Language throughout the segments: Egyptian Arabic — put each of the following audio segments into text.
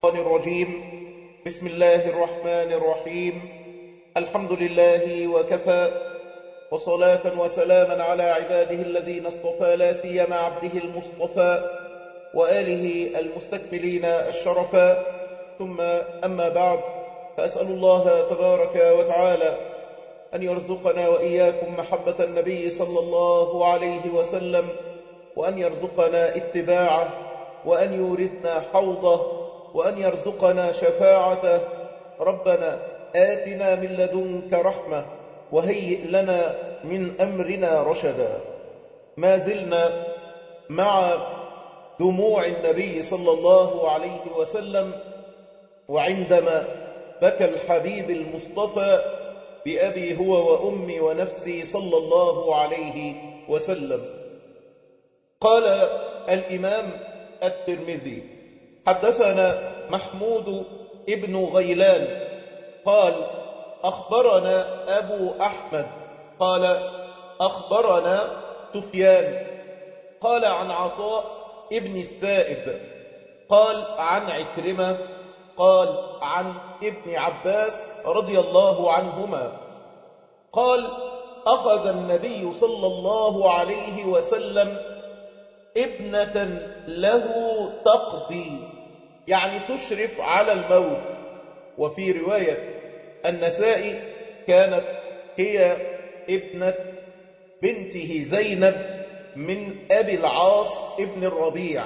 الشيطان الرجيم بسم الله الرحمن الرحيم الحمد لله وكفى وصلاة وسلاما على عباده الذين اصطفى لا سيما عبده المصطفى وآله المستكملين الشرفا ثم أما بعد فأسأل الله تبارك وتعالى أن يرزقنا وإياكم محبة النبي صلى الله عليه وسلم وأن يرزقنا اتباعه وأن يوردنا حوضه وأن يرزقنا شفاعته ربنا آتنا من لدنك رحمة وهيئ لنا من أمرنا رشدا ما زلنا مع دموع النبي صلى الله عليه وسلم وعندما بكى الحبيب المصطفى بأبي هو وأمي ونفسي صلى الله عليه وسلم قال الإمام الترمذي حدثنا محمود ابن غيلان قال أخبرنا أبو أحمد قال أخبرنا سفيان قال عن عطاء ابن السائب قال عن عكرمة قال عن ابن عباس رضي الله عنهما قال أخذ النبي صلى الله عليه وسلم ابنة له تقضي يعني تشرف على الموت وفي رواية النسائي كانت هي ابنة بنته زينب من أبي العاص ابن الربيع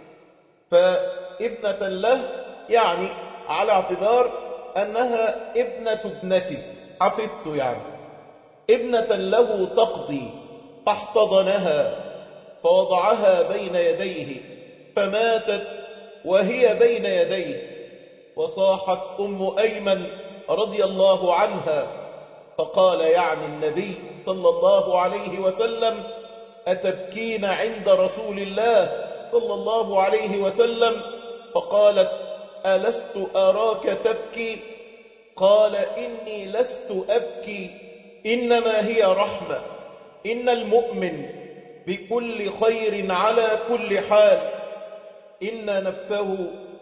فابنة له يعني على اعتبار أنها ابنة ابنتي حفظت يعني ابنة له تقضي فاحتضنها فوضعها بين يديه فماتت وهي بين يديه وصاحت أم أيمن رضي الله عنها فقال يعني النبي صلى الله عليه وسلم أتبكين عند رسول الله صلى الله عليه وسلم فقالت ألست أراك تبكي قال إني لست أبكي إنما هي رحمة إن المؤمن بكل خير على كل حال إن نفسه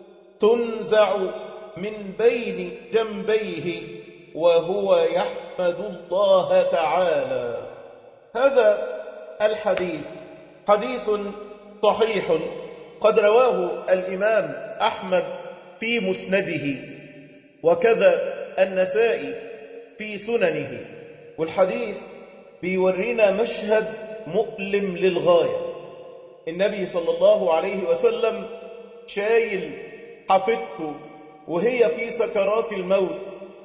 تنزع من بين جنبيه وهو يحمد الله تعالى هذا الحديث حديث صحيح قد رواه الإمام أحمد في مسنده وكذا النسائي في سننه والحديث بيورينا مشهد مؤلم للغاية النبي صلى الله عليه وسلم شايل حفظته وهي في سكرات الموت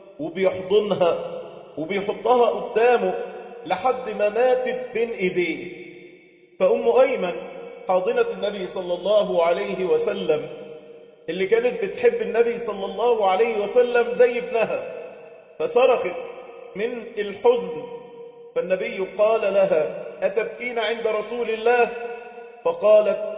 وبيحضنها وبيحطها قدامه لحد ما ماتت بين ايديه فأم أيمن حاضنة النبي صلى الله عليه وسلم اللي كانت بتحب النبي صلى الله عليه وسلم زي ابنها فصرخت من الحزن فالنبي قال لها أتبكين عند رسول الله فقالت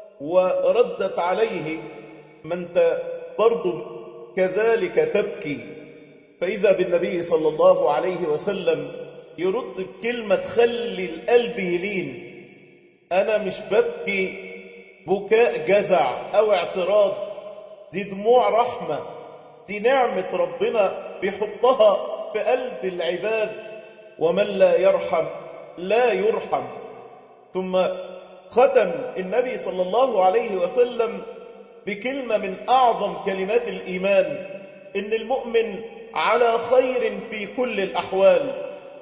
وردت عليه ما انت برضو كذلك تبكي فإذا بالنبي صلى الله عليه وسلم يرد بكلمة تخلي القلب يلين أنا مش ببكي بكاء جزع أو اعتراض دي دموع رحمة دي نعمة ربنا بيحطها في قلب العباد ومن لا يرحم لا يرحم ثم ختم النبي صلى الله عليه وسلم بكلمة من أعظم كلمات الإيمان إن المؤمن على خير في كل الأحوال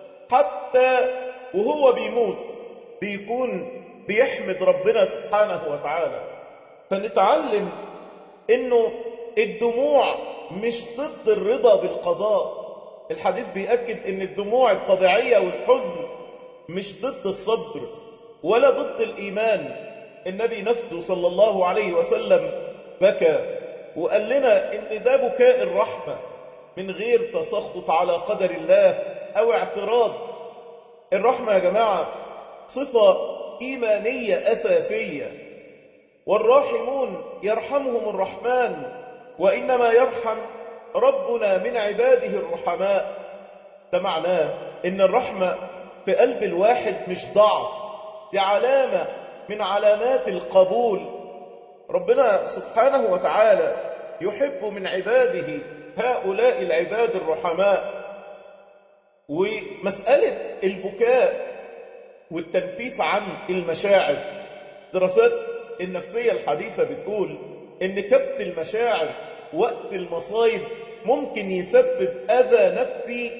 حتى وهو بيموت بيكون بيحمد ربنا سبحانه وتعالى فنتعلم إنه الدموع مش ضد الرضا بالقضاء الحديث بيأكد إن الدموع الطبيعية والحزن مش ضد الصبر ولا ضد الإيمان النبي نفسه صلى الله عليه وسلم بكى وقال لنا إن ده بكاء الرحمة من غير تسخط على قدر الله أو اعتراض الرحمة يا جماعة صفة إيمانية أساسية والراحمون يرحمهم الرحمن وإنما يرحم ربنا من عباده الرحماء ده معناه إن الرحمة في قلب الواحد مش ضعف دي علامة من علامات القبول ربنا سبحانه وتعالى يحب من عباده هؤلاء العباد الرحماء ومسألة البكاء والتنفيس عن المشاعر دراسات النفسية الحديثة بتقول ان كبت المشاعر وقت المصايب ممكن يسبب أذى نفسي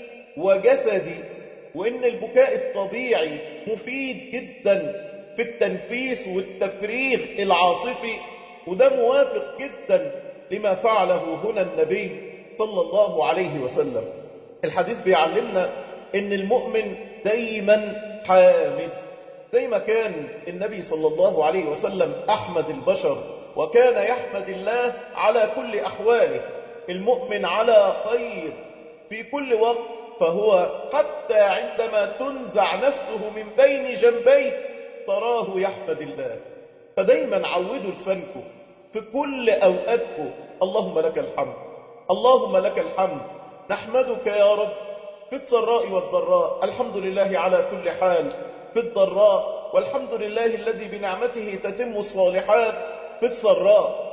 وجسدي وإن البكاء الطبيعي مفيد جدا في التنفيس والتفريغ العاطفي وده موافق جدا لما فعله هنا النبي صلى الله عليه وسلم الحديث بيعلمنا ان المؤمن دايما حامد زي ما كان النبي صلى الله عليه وسلم أحمد البشر وكان يحمد الله على كل أحواله المؤمن على خير في كل وقت فهو حتى عندما تنزع نفسه من بين جنبيه تراه يحمد الله فدايما عودوا لسانكم في كل أوقاتكم اللهم لك الحمد اللهم لك الحمد نحمدك يا رب في السراء والضراء الحمد لله على كل حال في الضراء والحمد لله الذي بنعمته تتم الصالحات في السراء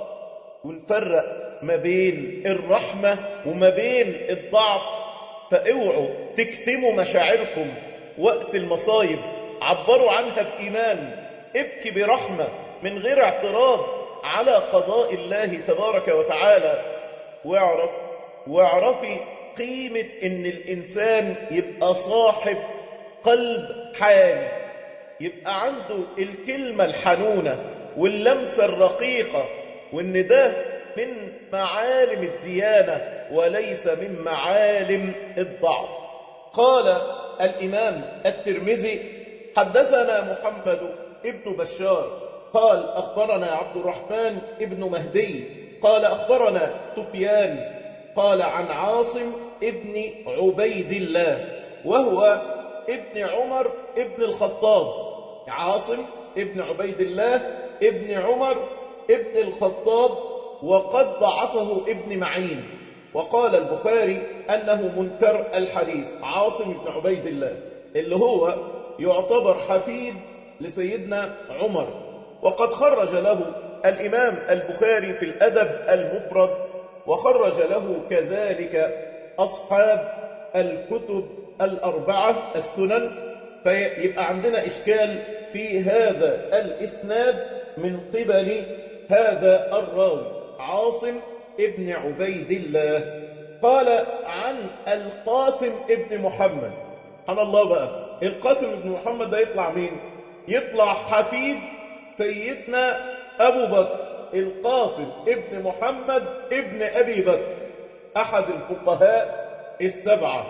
ونفرق ما بين الرحمة وما بين الضعف فاوعوا تكتموا مشاعركم وقت المصايب عبروا عنها بإيمان ابكي برحمة من غير اعتراض على قضاء الله تبارك وتعالى واعرف واعرفي قيمة ان الانسان يبقى صاحب قلب حاني يبقى عنده الكلمة الحنونة واللمسة الرقيقة وان ده من معالم الديانة وليس من معالم الضعف قال الإمام الترمذي حدثنا محمد ابن بشار قال أخبرنا عبد الرحمن ابن مهدي قال أخبرنا سفيان قال عن عاصم ابن عبيد الله وهو ابن عمر ابن الخطاب عاصم ابن عبيد الله ابن عمر ابن الخطاب وقد ضعفه ابن معين وقال البخاري أنه منكر الحديث عاصم بن عبيد الله اللي هو يعتبر حفيد لسيدنا عمر وقد خرج له الإمام البخاري في الأدب المفرد وخرج له كذلك أصحاب الكتب الأربعة السنن فيبقى عندنا إشكال في هذا الإسناد من قبل هذا الراوي عاصم ابن عبيد الله قال عن القاسم ابن محمد سبحان الله بقى القاسم ابن محمد ده يطلع مين يطلع حفيد سيدنا أبو بكر القاسم ابن محمد ابن أبي بكر أحد الفقهاء السبعة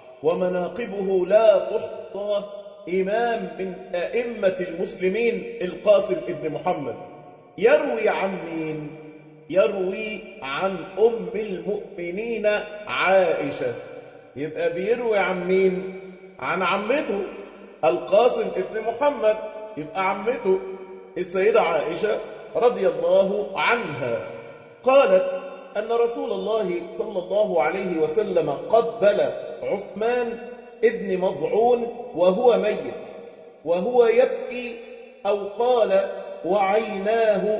ومناقبه لا تحصى إمام من أئمة المسلمين القاسم ابن محمد يروي عن مين يروي عن أم المؤمنين عائشة يبقى بيروي عن مين عن عمته القاسم ابن محمد يبقى عمته السيدة عائشة رضي الله عنها قالت أن رسول الله صلى الله عليه وسلم قبل عثمان ابن مضعون وهو ميت وهو يبكي أو قال وعيناه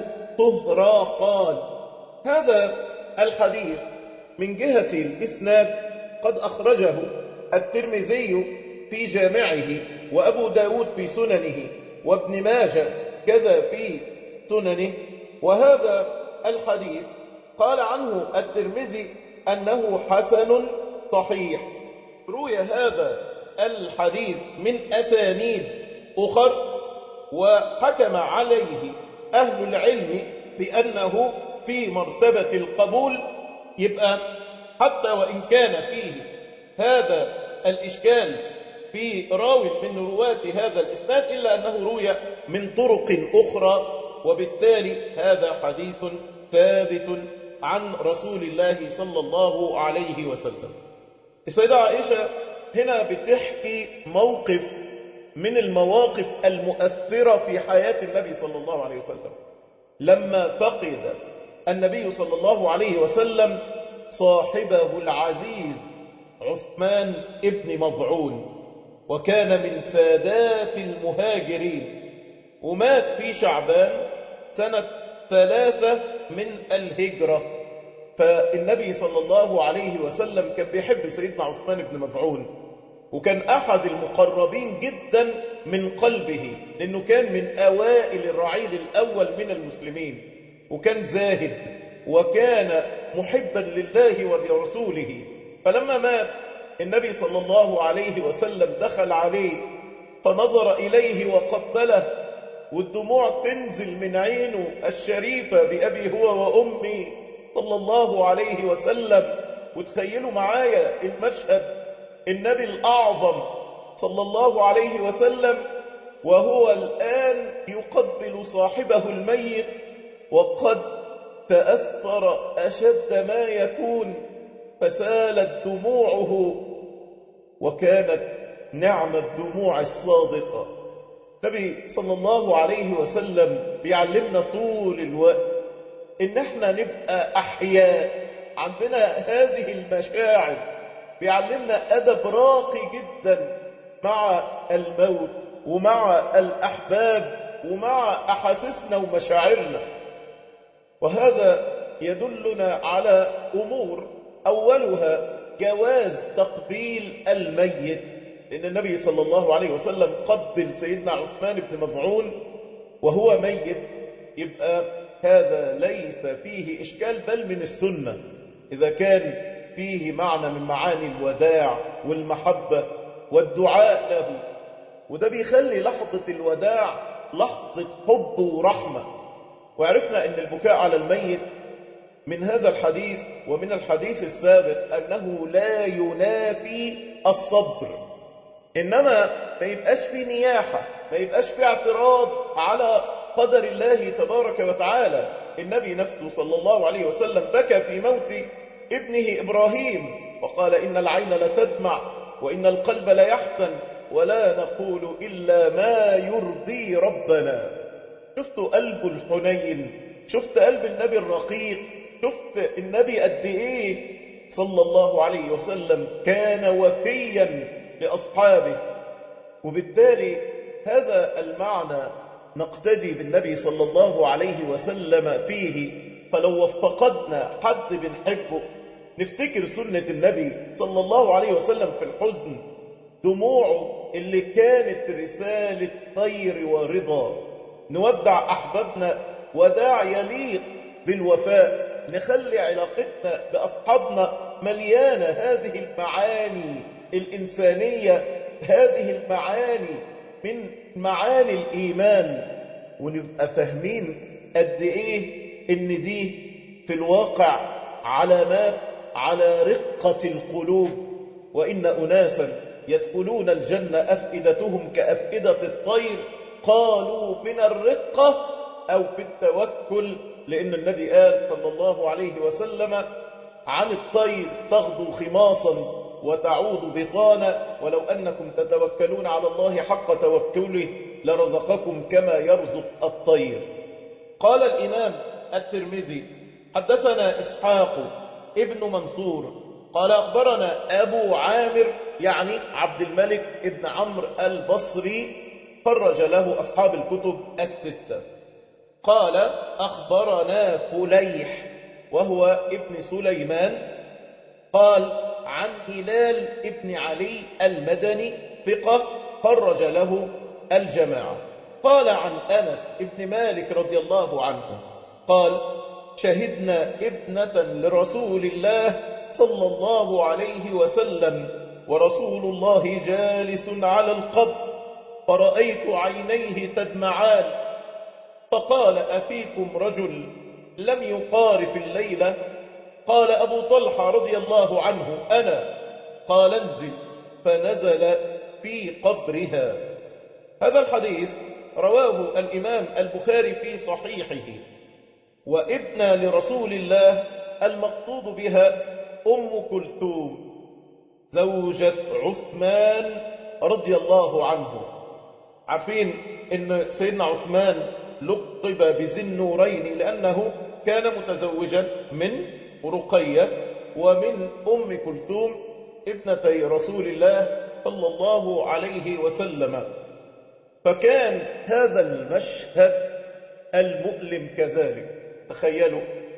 تهراقان هذا الحديث من جهة الإسناد قد أخرجه الترمذي في جامعه وأبو داود في سننه وابن ماجه كذا في سننه وهذا الحديث قال عنه الترمذي أنه حسن صحيح روي هذا الحديث من أسانيد أخر وحكم عليه أهل العلم بأنه في مرتبة القبول يبقى حتى وإن كان فيه هذا الإشكال في راوي من رواة هذا الإسناد إلا أنه روي من طرق أخرى وبالتالي هذا حديث ثابت عن رسول الله صلى الله عليه وسلم السيدة عائشة هنا بتحكي موقف من المواقف المؤثرة في حياة النبي صلى الله عليه وسلم لما فقد النبي صلى الله عليه وسلم صاحبه العزيز عثمان ابن مضعون وكان من سادات المهاجرين ومات في شعبان سنة ثلاثة من الهجرة فالنبي صلى الله عليه وسلم كان بيحب سيدنا عثمان بن مذعون وكان أحد المقربين جدا من قلبه لأنه كان من أوائل الرعيل الأول من المسلمين وكان زاهد وكان محبا لله ولرسوله فلما مات النبي صلى الله عليه وسلم دخل عليه فنظر إليه وقبله والدموع تنزل من عينه الشريفة بأبي هو وأمي صلى الله عليه وسلم وتخيلوا معايا المشهد النبي الأعظم صلى الله عليه وسلم وهو الآن يقبل صاحبه الميت وقد تأثر أشد ما يكون فسالت دموعه وكانت نعم الدموع الصادقة النبي صلى الله عليه وسلم بيعلمنا طول الوقت ان احنا نبقى احياء عندنا هذه المشاعر بيعلمنا ادب راقي جدا مع الموت ومع الاحباب ومع احاسيسنا ومشاعرنا وهذا يدلنا على امور اولها جواز تقبيل الميت لان النبي صلى الله عليه وسلم قبل سيدنا عثمان بن مظعون وهو ميت يبقى هذا ليس فيه إشكال بل من السنة إذا كان فيه معنى من معاني الوداع والمحبة والدعاء له وده بيخلي لحظة الوداع لحظة حب ورحمة وعرفنا أن البكاء على الميت من هذا الحديث ومن الحديث السابق أنه لا ينافي الصبر إنما ما يبقاش في نياحة ما يبقاش في اعتراض على قدر الله تبارك وتعالى النبي نفسه صلى الله عليه وسلم بكى في موت ابنه إبراهيم وقال إن العين لتدمع وإن القلب ليحزن ولا نقول إلا ما يرضي ربنا شفت قلب الحنين شفت قلب النبي الرقيق شفت النبي قد إيه صلى الله عليه وسلم كان وفيا لأصحابه وبالتالي هذا المعنى نقتدي بالنبي صلى الله عليه وسلم فيه فلو افتقدنا حد بنحبه نفتكر سنة النبي صلى الله عليه وسلم في الحزن دموعه اللي كانت رسالة خير ورضا نودع أحبابنا وداع يليق بالوفاء نخلي علاقتنا بأصحابنا مليانة هذه المعاني الإنسانية هذه المعاني من معاني الإيمان ونبقى فاهمين قد إيه إن دي في الواقع علامات على رقة القلوب وإن أناسا يدخلون الجنة أفئدتهم كأفئدة الطير قالوا من الرقة أو في التوكل لأن النبي قال صلى الله عليه وسلم عن الطير تغدو خماصا وتعود بطانا ولو أنكم تتوكلون على الله حق توكله لرزقكم كما يرزق الطير قال الإمام الترمذي حدثنا إسحاق ابن منصور قال أخبرنا أبو عامر يعني عبد الملك ابن عمرو البصري فرج له أصحاب الكتب الستة قال أخبرنا فليح وهو ابن سليمان قال عن هلال ابن علي المدني ثقة فرج له الجماعة قال عن أنس ابن مالك رضي الله عنه قال شهدنا ابنة لرسول الله صلى الله عليه وسلم ورسول الله جالس على القبر فرأيت عينيه تدمعان فقال أفيكم رجل لم يقارف الليلة قال أبو طلحة رضي الله عنه أنا قال انزل فنزل في قبرها هذا الحديث رواه الإمام البخاري في صحيحه وابن لرسول الله المقصود بها أم كلثوم زوجة عثمان رضي الله عنه عارفين ان سيدنا عثمان لقب بذي النورين لأنه كان متزوجا من رقية ومن أم كلثوم ابنتي رسول الله صلى الله عليه وسلم فكان هذا المشهد المؤلم كذلك تخيلوا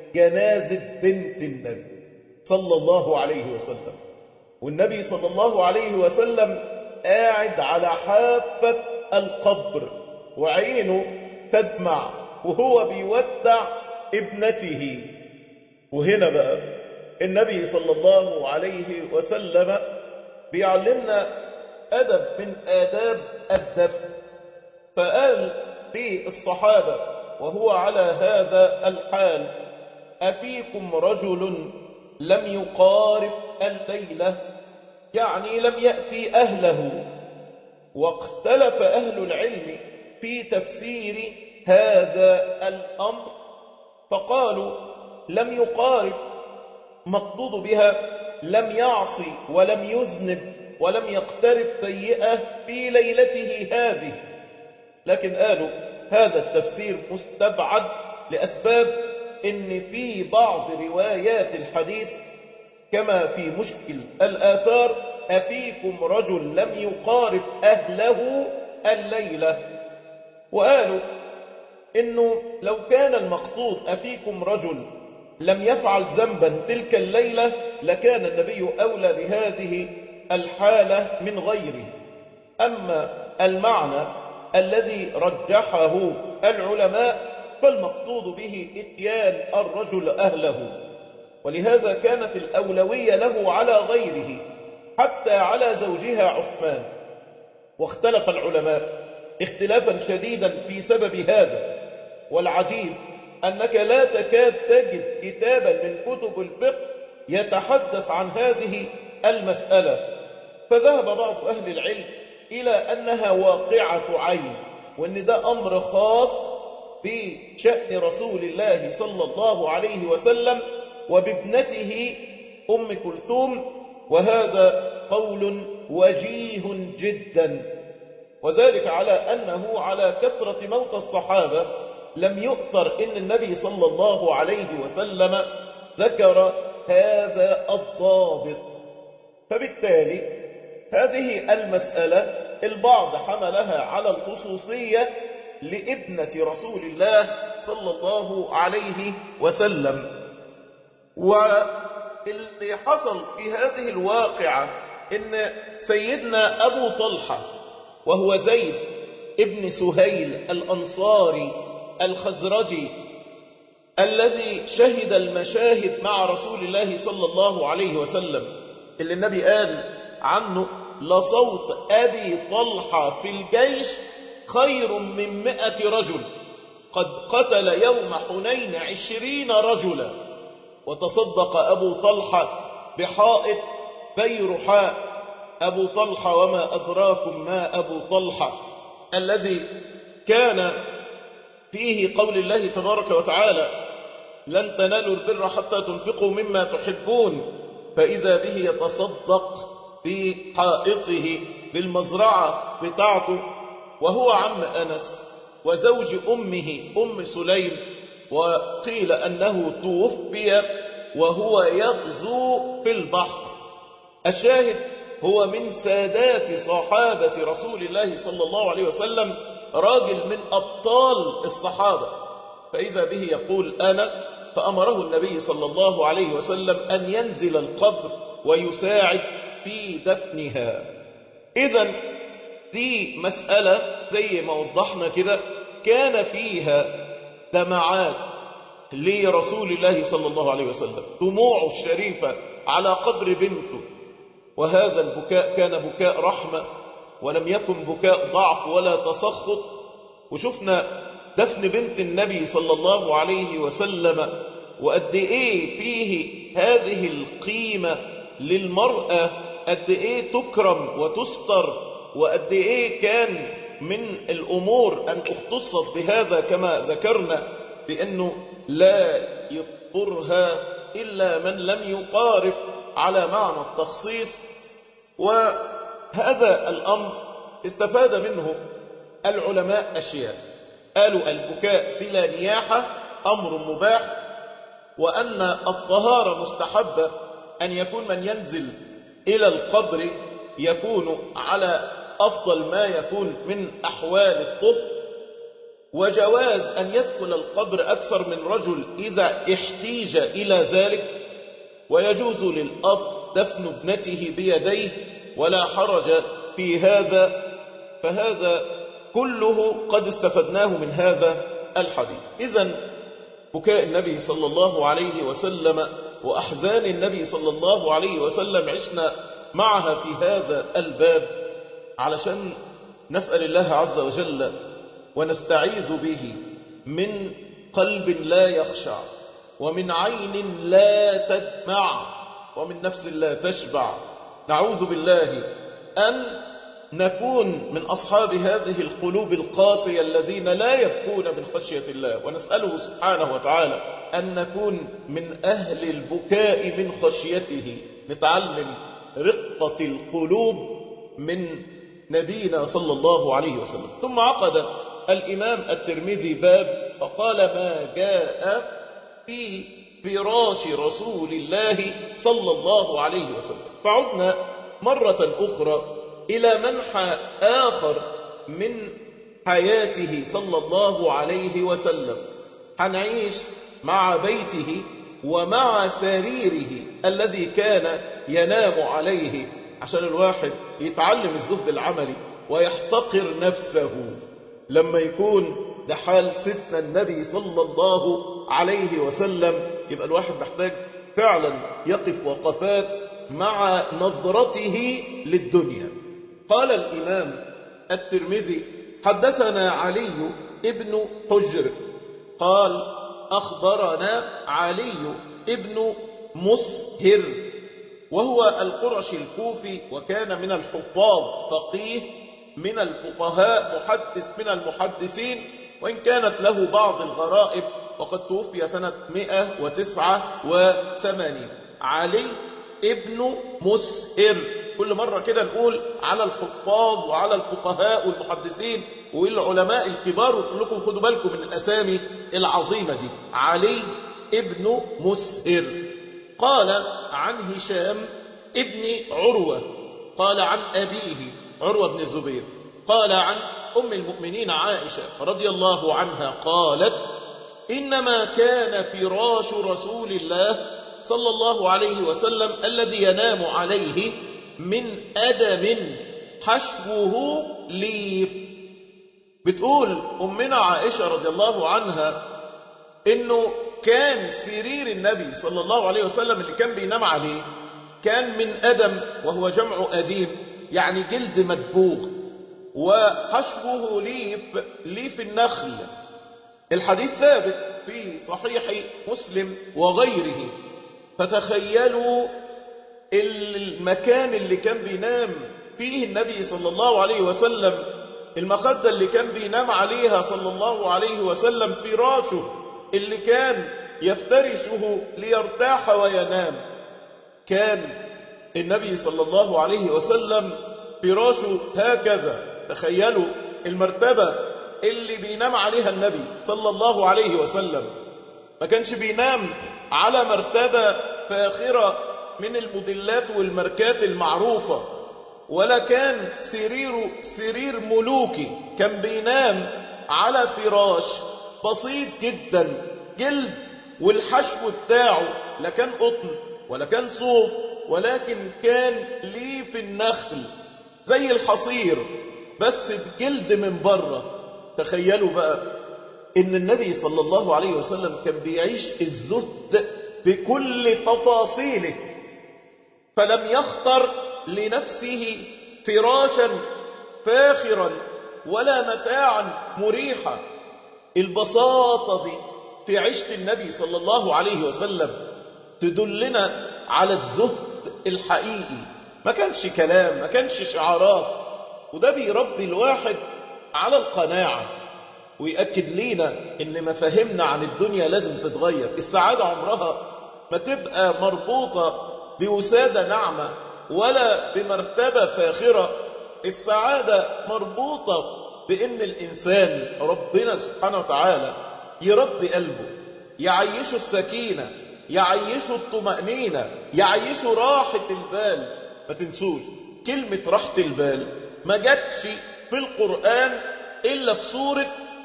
جنازة بنت النبي صلى الله عليه وسلم والنبي صلى الله عليه وسلم قاعد على حافة القبر وعينه تدمع وهو بيودع ابنته وهنا بقى النبي صلى الله عليه وسلم بيعلمنا أدب من آداب الدفن فقال للصحابة وهو على هذا الحال أفيكم رجل لم يقارب الليلة يعني لم يأتي أهله واختلف أهل العلم في تفسير هذا الأمر فقالوا لم يقارب مقصود بها لم يعصي ولم يذنب ولم يقترف سيئة في ليلته هذه لكن قالوا هذا التفسير مستبعد لأسباب إن في بعض روايات الحديث كما في مشكل الآثار أفيكم رجل لم يقارف أهله الليلة وقالوا إنه لو كان المقصود أفيكم رجل لم يفعل ذنبا تلك الليلة لكان النبي أولى بهذه الحالة من غيره أما المعنى الذي رجحه العلماء فالمقصود به اتيان الرجل أهله ولهذا كانت الأولوية له على غيره حتى على زوجها عثمان واختلف العلماء اختلافا شديدا في سبب هذا والعجيب أنك لا تكاد تجد كتابا من كتب الفقه يتحدث عن هذه المسألة فذهب بعض أهل العلم إلى أنها واقعة عين وأن ده أمر خاص بشأن رسول الله صلى الله عليه وسلم وبابنته أم كلثوم وهذا قول وجيه جدا وذلك على أنه على كثرة موت الصحابة لم يؤثر إن النبي صلى الله عليه وسلم ذكر هذا الضابط فبالتالي هذه المسألة البعض حملها على الخصوصية لابنة رسول الله صلى الله عليه وسلم واللي حصل في هذه الواقعة ان سيدنا أبو طلحة وهو زيد ابن سهيل الأنصاري الخزرجي الذي شهد المشاهد مع رسول الله صلى الله عليه وسلم اللي النبي قال عنه لصوت أبي طلحة في الجيش خير من مئة رجل قد قتل يوم حنين عشرين رجلا وتصدق أبو طلحة بحائط بيرحاء أبو طلحة وما أدراكم ما أبو طلحة الذي كان فيه قول الله تبارك وتعالى لن تنالوا البر حتى تنفقوا مما تحبون فإذا به يتصدق في حائطه بالمزرعة بتاعته وهو عم أنس وزوج أمه أم سليم وقيل أنه توفي وهو يغزو في البحر الشاهد هو من سادات صحابة رسول الله صلى الله عليه وسلم راجل من أبطال الصحابة فإذا به يقول أنا فأمره النبي صلى الله عليه وسلم أن ينزل القبر ويساعد في دفنها إذا دي مسألة زي ما وضحنا كده كان فيها دمعات لرسول الله صلى الله عليه وسلم دموعه الشريفة على قبر بنته وهذا البكاء كان بكاء رحمة ولم يكن بكاء ضعف ولا تسخط وشفنا دفن بنت النبي صلى الله عليه وسلم وقد ايه فيه هذه القيمة للمرأة قد ايه تكرم وتستر وقد ايه كان من الامور ان اختصت بهذا كما ذكرنا بانه لا يضطرها الا من لم يقارف على معنى التخصيص وهذا الامر استفاد منه العلماء اشياء قالوا البكاء بلا نياحة امر مباح وان الطهارة مستحبة ان يكون من ينزل الى القبر يكون على أفضل ما يكون من أحوال الطهر وجواز أن يدخل القبر أكثر من رجل إذا احتيج إلى ذلك ويجوز للأب دفن ابنته بيديه ولا حرج في هذا فهذا كله قد استفدناه من هذا الحديث إذا بكاء النبي صلى الله عليه وسلم وأحزان النبي صلى الله عليه وسلم عشنا معها في هذا الباب علشان نسأل الله عز وجل ونستعيذ به من قلب لا يخشع ومن عين لا تدمع ومن نفس لا تشبع نعوذ بالله أن نكون من أصحاب هذه القلوب القاسية الذين لا يبكون من خشية الله ونسأله سبحانه وتعالى أن نكون من أهل البكاء من خشيته نتعلم رقة القلوب من نبينا صلى الله عليه وسلم ثم عقد الإمام الترمذي باب فقال ما جاء في فراش رسول الله صلى الله عليه وسلم فعدنا مرة أخرى إلى منحى آخر من حياته صلى الله عليه وسلم حنعيش مع بيته ومع سريره الذي كان ينام عليه عشان الواحد يتعلم الزهد العملي ويحتقر نفسه لما يكون ده حال ستنا النبي صلى الله عليه وسلم يبقى الواحد محتاج فعلا يقف وقفات مع نظرته للدنيا قال الإمام الترمذي حدثنا علي ابن حجر قال أخبرنا علي ابن مسهر وهو القرشي الكوفي وكان من الحفاظ فقيه من الفقهاء محدث من المحدثين وإن كانت له بعض الغرائب وقد توفي سنة 189 علي ابن مسهر كل مرة كده نقول على الحفاظ وعلى الفقهاء والمحدثين والعلماء الكبار ونقول لكم خدوا بالكم من الأسامي العظيمة دي علي ابن مسهر قال عن هشام ابن عروة قال عن أبيه عروة بن الزبير قال عن أم المؤمنين عائشة رضي الله عنها قالت إنما كان فراش رسول الله صلى الله عليه وسلم الذي ينام عليه من أدم حشوه ليف بتقول أمنا عائشة رضي الله عنها إنه كان سرير النبي صلى الله عليه وسلم اللي كان بينام عليه كان من أدم وهو جمع أديم يعني جلد مدبوغ وحشوه ليف ليف النخل الحديث ثابت في صحيح مسلم وغيره فتخيلوا المكان اللي كان بينام فيه النبي صلى الله عليه وسلم المخدة اللي كان بينام عليها صلى الله عليه وسلم فراشه اللي كان يفترشه ليرتاح وينام كان النبي صلى الله عليه وسلم فراشه هكذا تخيلوا المرتبة اللي بينام عليها النبي صلى الله عليه وسلم ما كانش بينام على مرتبة فاخرة من الموديلات والماركات المعروفة ولا كان سريره سرير ملوكي كان بينام على فراش بسيط جدا جلد والحشو بتاعه لا كان قطن ولا كان صوف ولكن كان ليف النخل زي الحصير بس بجلد من بره تخيلوا بقى ان النبي صلى الله عليه وسلم كان بيعيش الزهد بكل تفاصيله فلم يختر لنفسه فراشا فاخرا ولا متاعا مريحا البساطة دي في عيشة النبي صلى الله عليه وسلم تدلنا على الزهد الحقيقي ما كانش كلام ما كانش شعارات وده بيربي الواحد على القناعة ويأكد لينا ان مفاهيمنا عن الدنيا لازم تتغير السعادة عمرها ما تبقى مربوطة بوسادة نعمة ولا بمرتبة فاخرة السعادة مربوطة بأن الإنسان ربنا سبحانه وتعالى يرضي قلبه يعيشه السكينة يعيشه الطمأنينة يعيشه راحة البال ما تنسوش كلمة راحة البال ما جاتش في القرآن إلا في سورة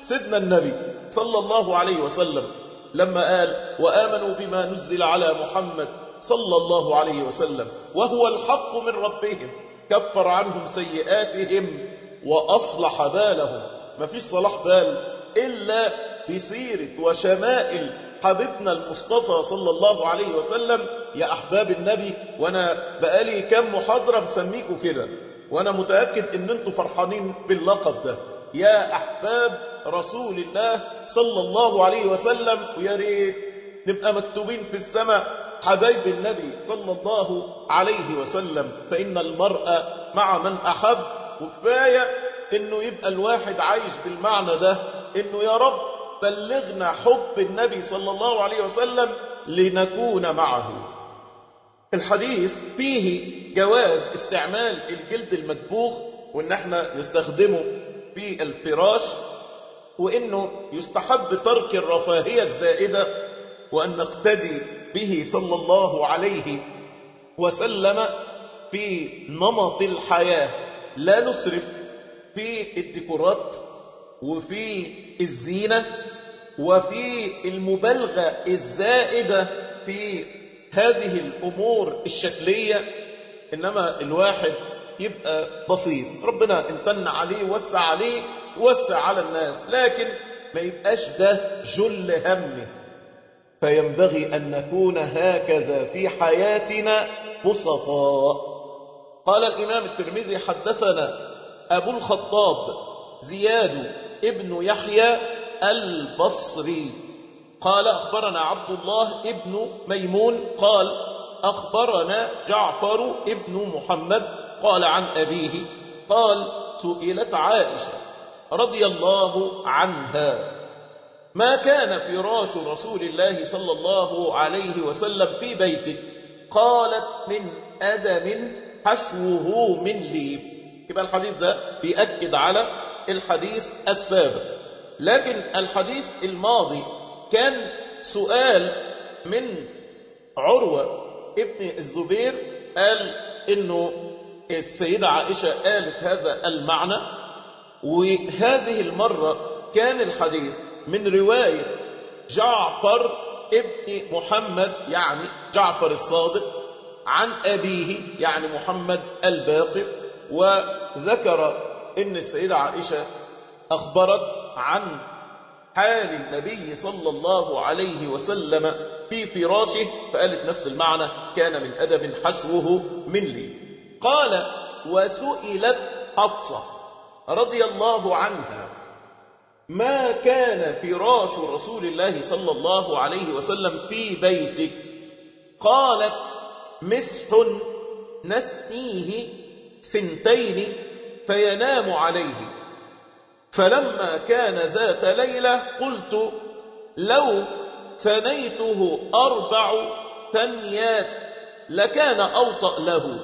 سيدنا النبي صلى الله عليه وسلم لما قال وآمنوا بما نزل على محمد صلى الله عليه وسلم وهو الحق من ربهم كفر عنهم سيئاتهم وأصلح بالهم ما فيش صلاح بال إلا بسيرة وشمائل حبيبنا المصطفى صلى الله عليه وسلم يا أحباب النبي وأنا بقالي كم محاضرة مسميكوا كده وأنا متأكد إن أنتوا فرحانين باللقب ده يا أحباب رسول الله صلى الله عليه وسلم ويا ريت نبقى مكتوبين في السماء حبايب النبي صلى الله عليه وسلم فإن المرء مع من أحب وكفاية إنه يبقى الواحد عايش بالمعنى ده إنه يا رب بلغنا حب النبي صلى الله عليه وسلم لنكون معه الحديث فيه جواز استعمال الجلد المدبوغ وإن احنا نستخدمه في الفراش وإنه يستحب ترك الرفاهية الزائدة وأن نقتدي به صلى الله عليه وسلم في نمط الحياة لا نسرف في الديكورات وفي الزينة وفي المبالغة الزائدة في هذه الأمور الشكلية إنما الواحد يبقى بسيط ربنا امتن عليه وسع عليه وسع على الناس لكن ما يبقاش ده جل همه فينبغي أن نكون هكذا في حياتنا بسطاء قال الإمام الترمذي حدثنا أبو الخطاب زياد ابن يحيى البصري قال أخبرنا عبد الله ابن ميمون قال أخبرنا جعفر ابن محمد قال عن أبيه قال سئلت عائشة رضي الله عنها ما كان فراش رسول الله صلى الله عليه وسلم في بيتك قالت من أدم حشوه من ليف يبقى الحديث ده بيأكد على الحديث السابق لكن الحديث الماضي كان سؤال من عروة ابن الزبير قال انه السيدة عائشة قالت هذا المعنى وهذه المرة كان الحديث من رواية جعفر ابن محمد يعني جعفر الصادق عن أبيه يعني محمد الباقر وذكر ان السيدة عائشة أخبرت عن حال النبي صلى الله عليه وسلم في فراشه فقالت نفس المعنى كان من أدب حشوه من لي قال وسئلت حفصة رضي الله عنها ما كان فراش رسول الله صلى الله عليه وسلم في بيتك قالت مسح نسنيه سنتين فينام عليه فلما كان ذات ليلة قلت لو ثنيته أربع ثنيات لكان أوطأ له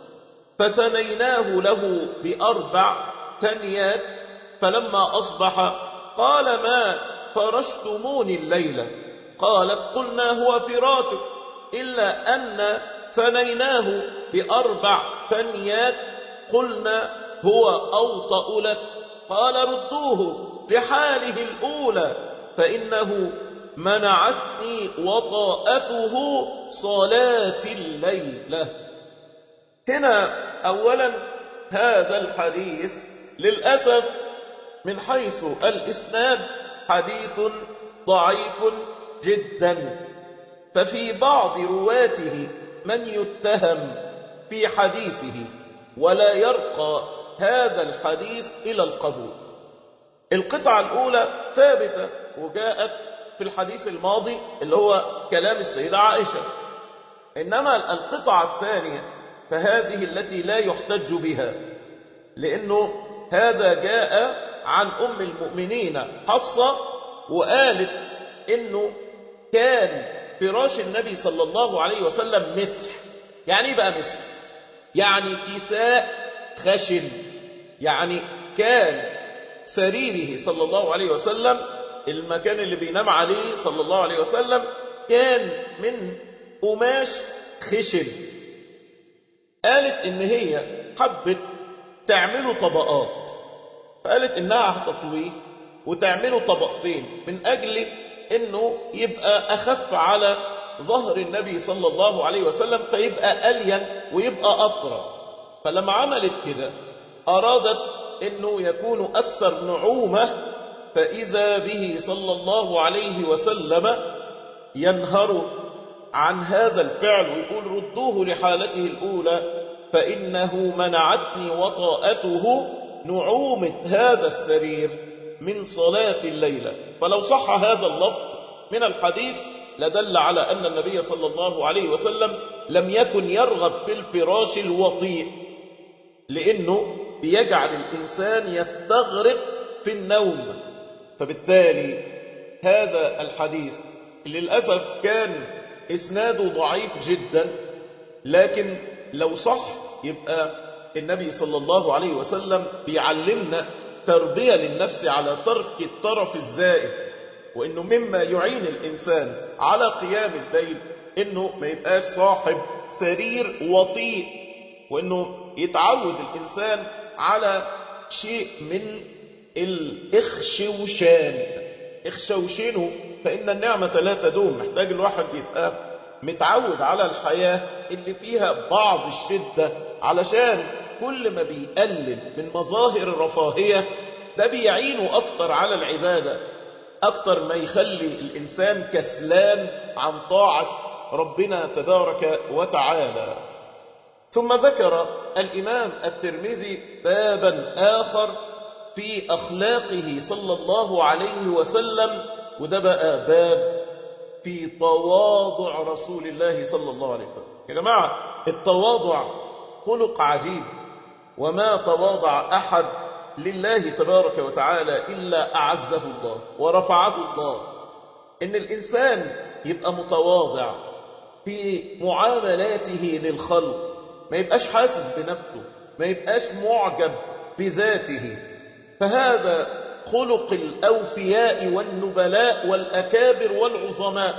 فثنيناه له بأربع ثنيات فلما أصبح قال ما فرشتموني الليلة قالت قلنا هو فراشك إلا أن ثنيناه بأربع ثنيات قلنا هو أوطأ لك قال ردوه لحاله الأولى فإنه منعتني وطاءته صلاة الليلة هنا أولا هذا الحديث للأسف من حيث الإسناد حديث ضعيف جدا ففي بعض رواته من يتهم في حديثه ولا يرقى هذا الحديث إلى القبول القطعة الأولى ثابتة وجاءت في الحديث الماضي اللي هو كلام السيدة عائشة إنما القطعة الثانية فهذه التي لا يحتج بها لأنه هذا جاء عن أم المؤمنين حفصة وقالت إنه كان فراش النبي صلى الله عليه وسلم مسح يعني ايه بقى مسح يعني كساء خشن يعني كان سريره صلى الله عليه وسلم المكان اللي بينام عليه صلى الله عليه وسلم كان من قماش خشن قالت ان هي حبت تعمله طبقات فقالت انها هتطويه وتعمله طبقتين من أجل أنه يبقى أخف على ظهر النبي صلى الله عليه وسلم فيبقى ألين ويبقى أطرى فلما عملت كده أرادت أنه يكون أكثر نعومة فإذا به صلى الله عليه وسلم ينهر عن هذا الفعل ويقول ردوه لحالته الأولى فإنه منعتني وطاءته نعومة هذا السرير من صلاة الليلة فلو صح هذا اللفظ من الحديث لدل على أن النبي صلى الله عليه وسلم لم يكن يرغب في الفراش الوطيء لأنه بيجعل الإنسان يستغرق في النوم فبالتالي هذا الحديث للأسف كان إسناده ضعيف جدا لكن لو صح يبقى النبي صلى الله عليه وسلم بيعلمنا تربية للنفس على ترك الطرف الزائد وإنه مما يعين الإنسان على قيام الليل إنه ما يبقاش صاحب سرير وطيء وإنه يتعود الإنسان على شيء من الإخشوشان اخشوشنه فإن النعمة لا تدوم محتاج الواحد يبقى متعود على الحياة اللي فيها بعض الشدة علشان كل ما بيقلل من مظاهر الرفاهية ده بيعينه أكتر على العبادة أكتر ما يخلي الإنسان كسلان عن طاعة ربنا تبارك وتعالى ثم ذكر الإمام الترمذي بابا آخر في أخلاقه صلى الله عليه وسلم وده بقى باب في تواضع رسول الله صلى الله عليه وسلم يا جماعة التواضع خلق عجيب وما تواضع أحد لله تبارك وتعالى إلا أعزه الله ورفعه الله إن الإنسان يبقى متواضع في معاملاته للخلق ما يبقاش حاسس بنفسه ما يبقاش معجب بذاته فهذا خلق الأوفياء والنبلاء والأكابر والعظماء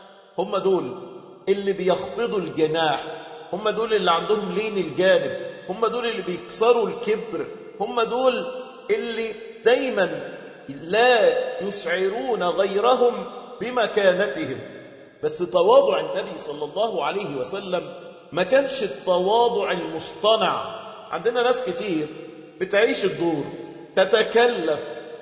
هم دول اللي بيخفضوا الجناح هم دول اللي عندهم لين الجانب هم دول اللي بيكسروا الكبر هم دول اللي دايما لا يشعرون غيرهم بمكانتهم بس تواضع النبي صلى الله عليه وسلم ما كانش التواضع المصطنع عندنا ناس كتير بتعيش الدور تتكلف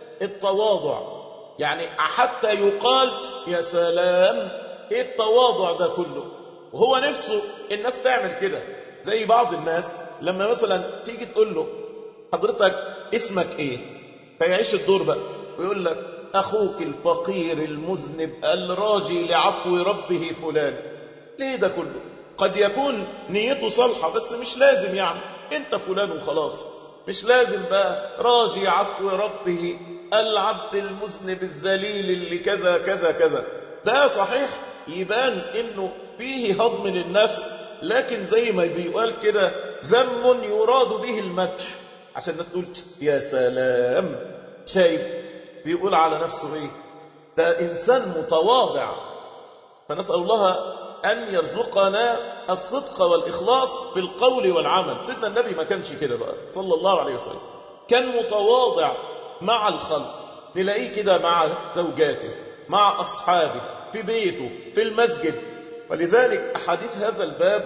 التواضع يعني حتى يقال يا سلام ايه التواضع ده كله وهو نفسه الناس تعمل كده زي بعض الناس لما مثلا تيجي تقول له حضرتك اسمك ايه فيعيش الدور بقى ويقول لك اخوك الفقير المذنب الراجي لعفو ربه فلان ليه ده كله قد يكون نيته صالحة بس مش لازم يعني انت فلان وخلاص مش لازم بقى راجي عفو ربه العبد المذنب الذليل اللي كذا كذا كذا ده صحيح يبان انه فيه هضم للنفس لكن زي ما بيقال كده ذم يراد به المدح عشان الناس تقول يا سلام شايف بيقول على نفسه ايه ده انسان متواضع فنسال الله أن يرزقنا الصدق والإخلاص في القول والعمل سيدنا النبي ما كانش كده بقى صلى الله عليه وسلم كان متواضع مع الخلق نلاقيه كده مع زوجاته مع أصحابه في بيته في المسجد ولذلك أحاديث هذا الباب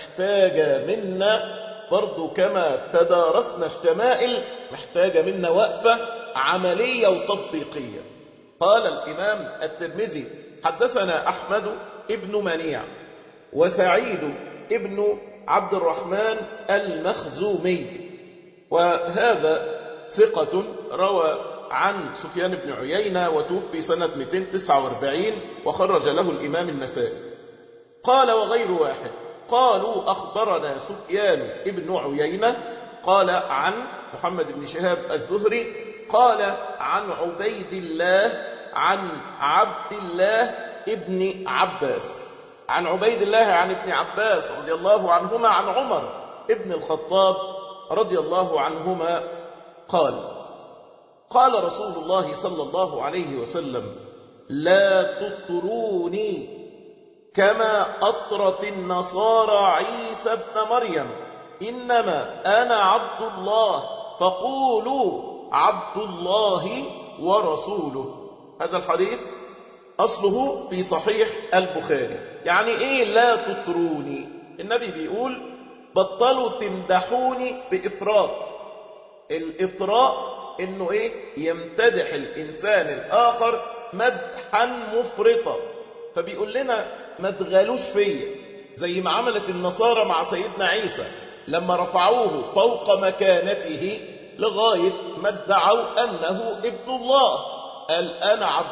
محتاجة منا برضو كما تدارسنا الشمائل محتاجة منا وقفة عملية وتطبيقية قال الإمام الترمذي حدثنا أحمد ابن منيع وسعيد ابن عبد الرحمن المخزومي وهذا ثقة روى عن سفيان بن عيينة وتوفي سنة 249 وخرج له الإمام النسائي قال وغير واحد قالوا أخبرنا سفيان بن عيينة قال عن محمد بن شهاب الزهري قال عن عبيد الله عن عبد الله ابن عباس عن عبيد الله عن ابن عباس رضي الله عنهما عن عمر ابن الخطاب رضي الله عنهما قال قال رسول الله صلى الله عليه وسلم لا تطروني كما أطرت النصارى عيسى ابن مريم إنما أنا عبد الله فقولوا عبد الله ورسوله هذا الحديث أصله في صحيح البخاري يعني إيه لا تطروني النبي بيقول بطلوا تمدحوني بإفراط الإطراء إنه إيه يمتدح الإنسان الآخر مدحا مفرطا فبيقول لنا ما تغالوش فيا زي ما عملت النصارى مع سيدنا عيسى لما رفعوه فوق مكانته لغاية ما ادعوا أنه ابن الله قال أنا عبد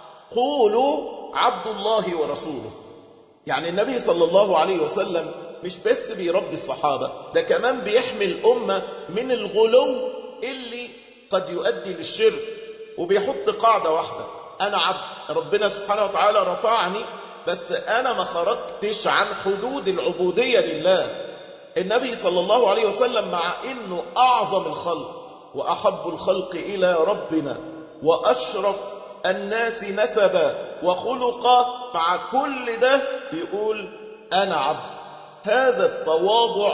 قولوا عبد الله ورسوله يعني النبي صلى الله عليه وسلم مش بس بيربي الصحابة ده كمان بيحمي الأمة من الغلو اللي قد يؤدي للشرك وبيحط قاعدة واحدة أنا عبد ربنا سبحانه وتعالى رفعني بس أنا ما خرجتش عن حدود العبودية لله النبي صلى الله عليه وسلم مع أنه أعظم الخلق وأحب الخلق إلى ربنا وأشرف الناس نسبا وخلقا مع كل ده يقول أنا عبد هذا التواضع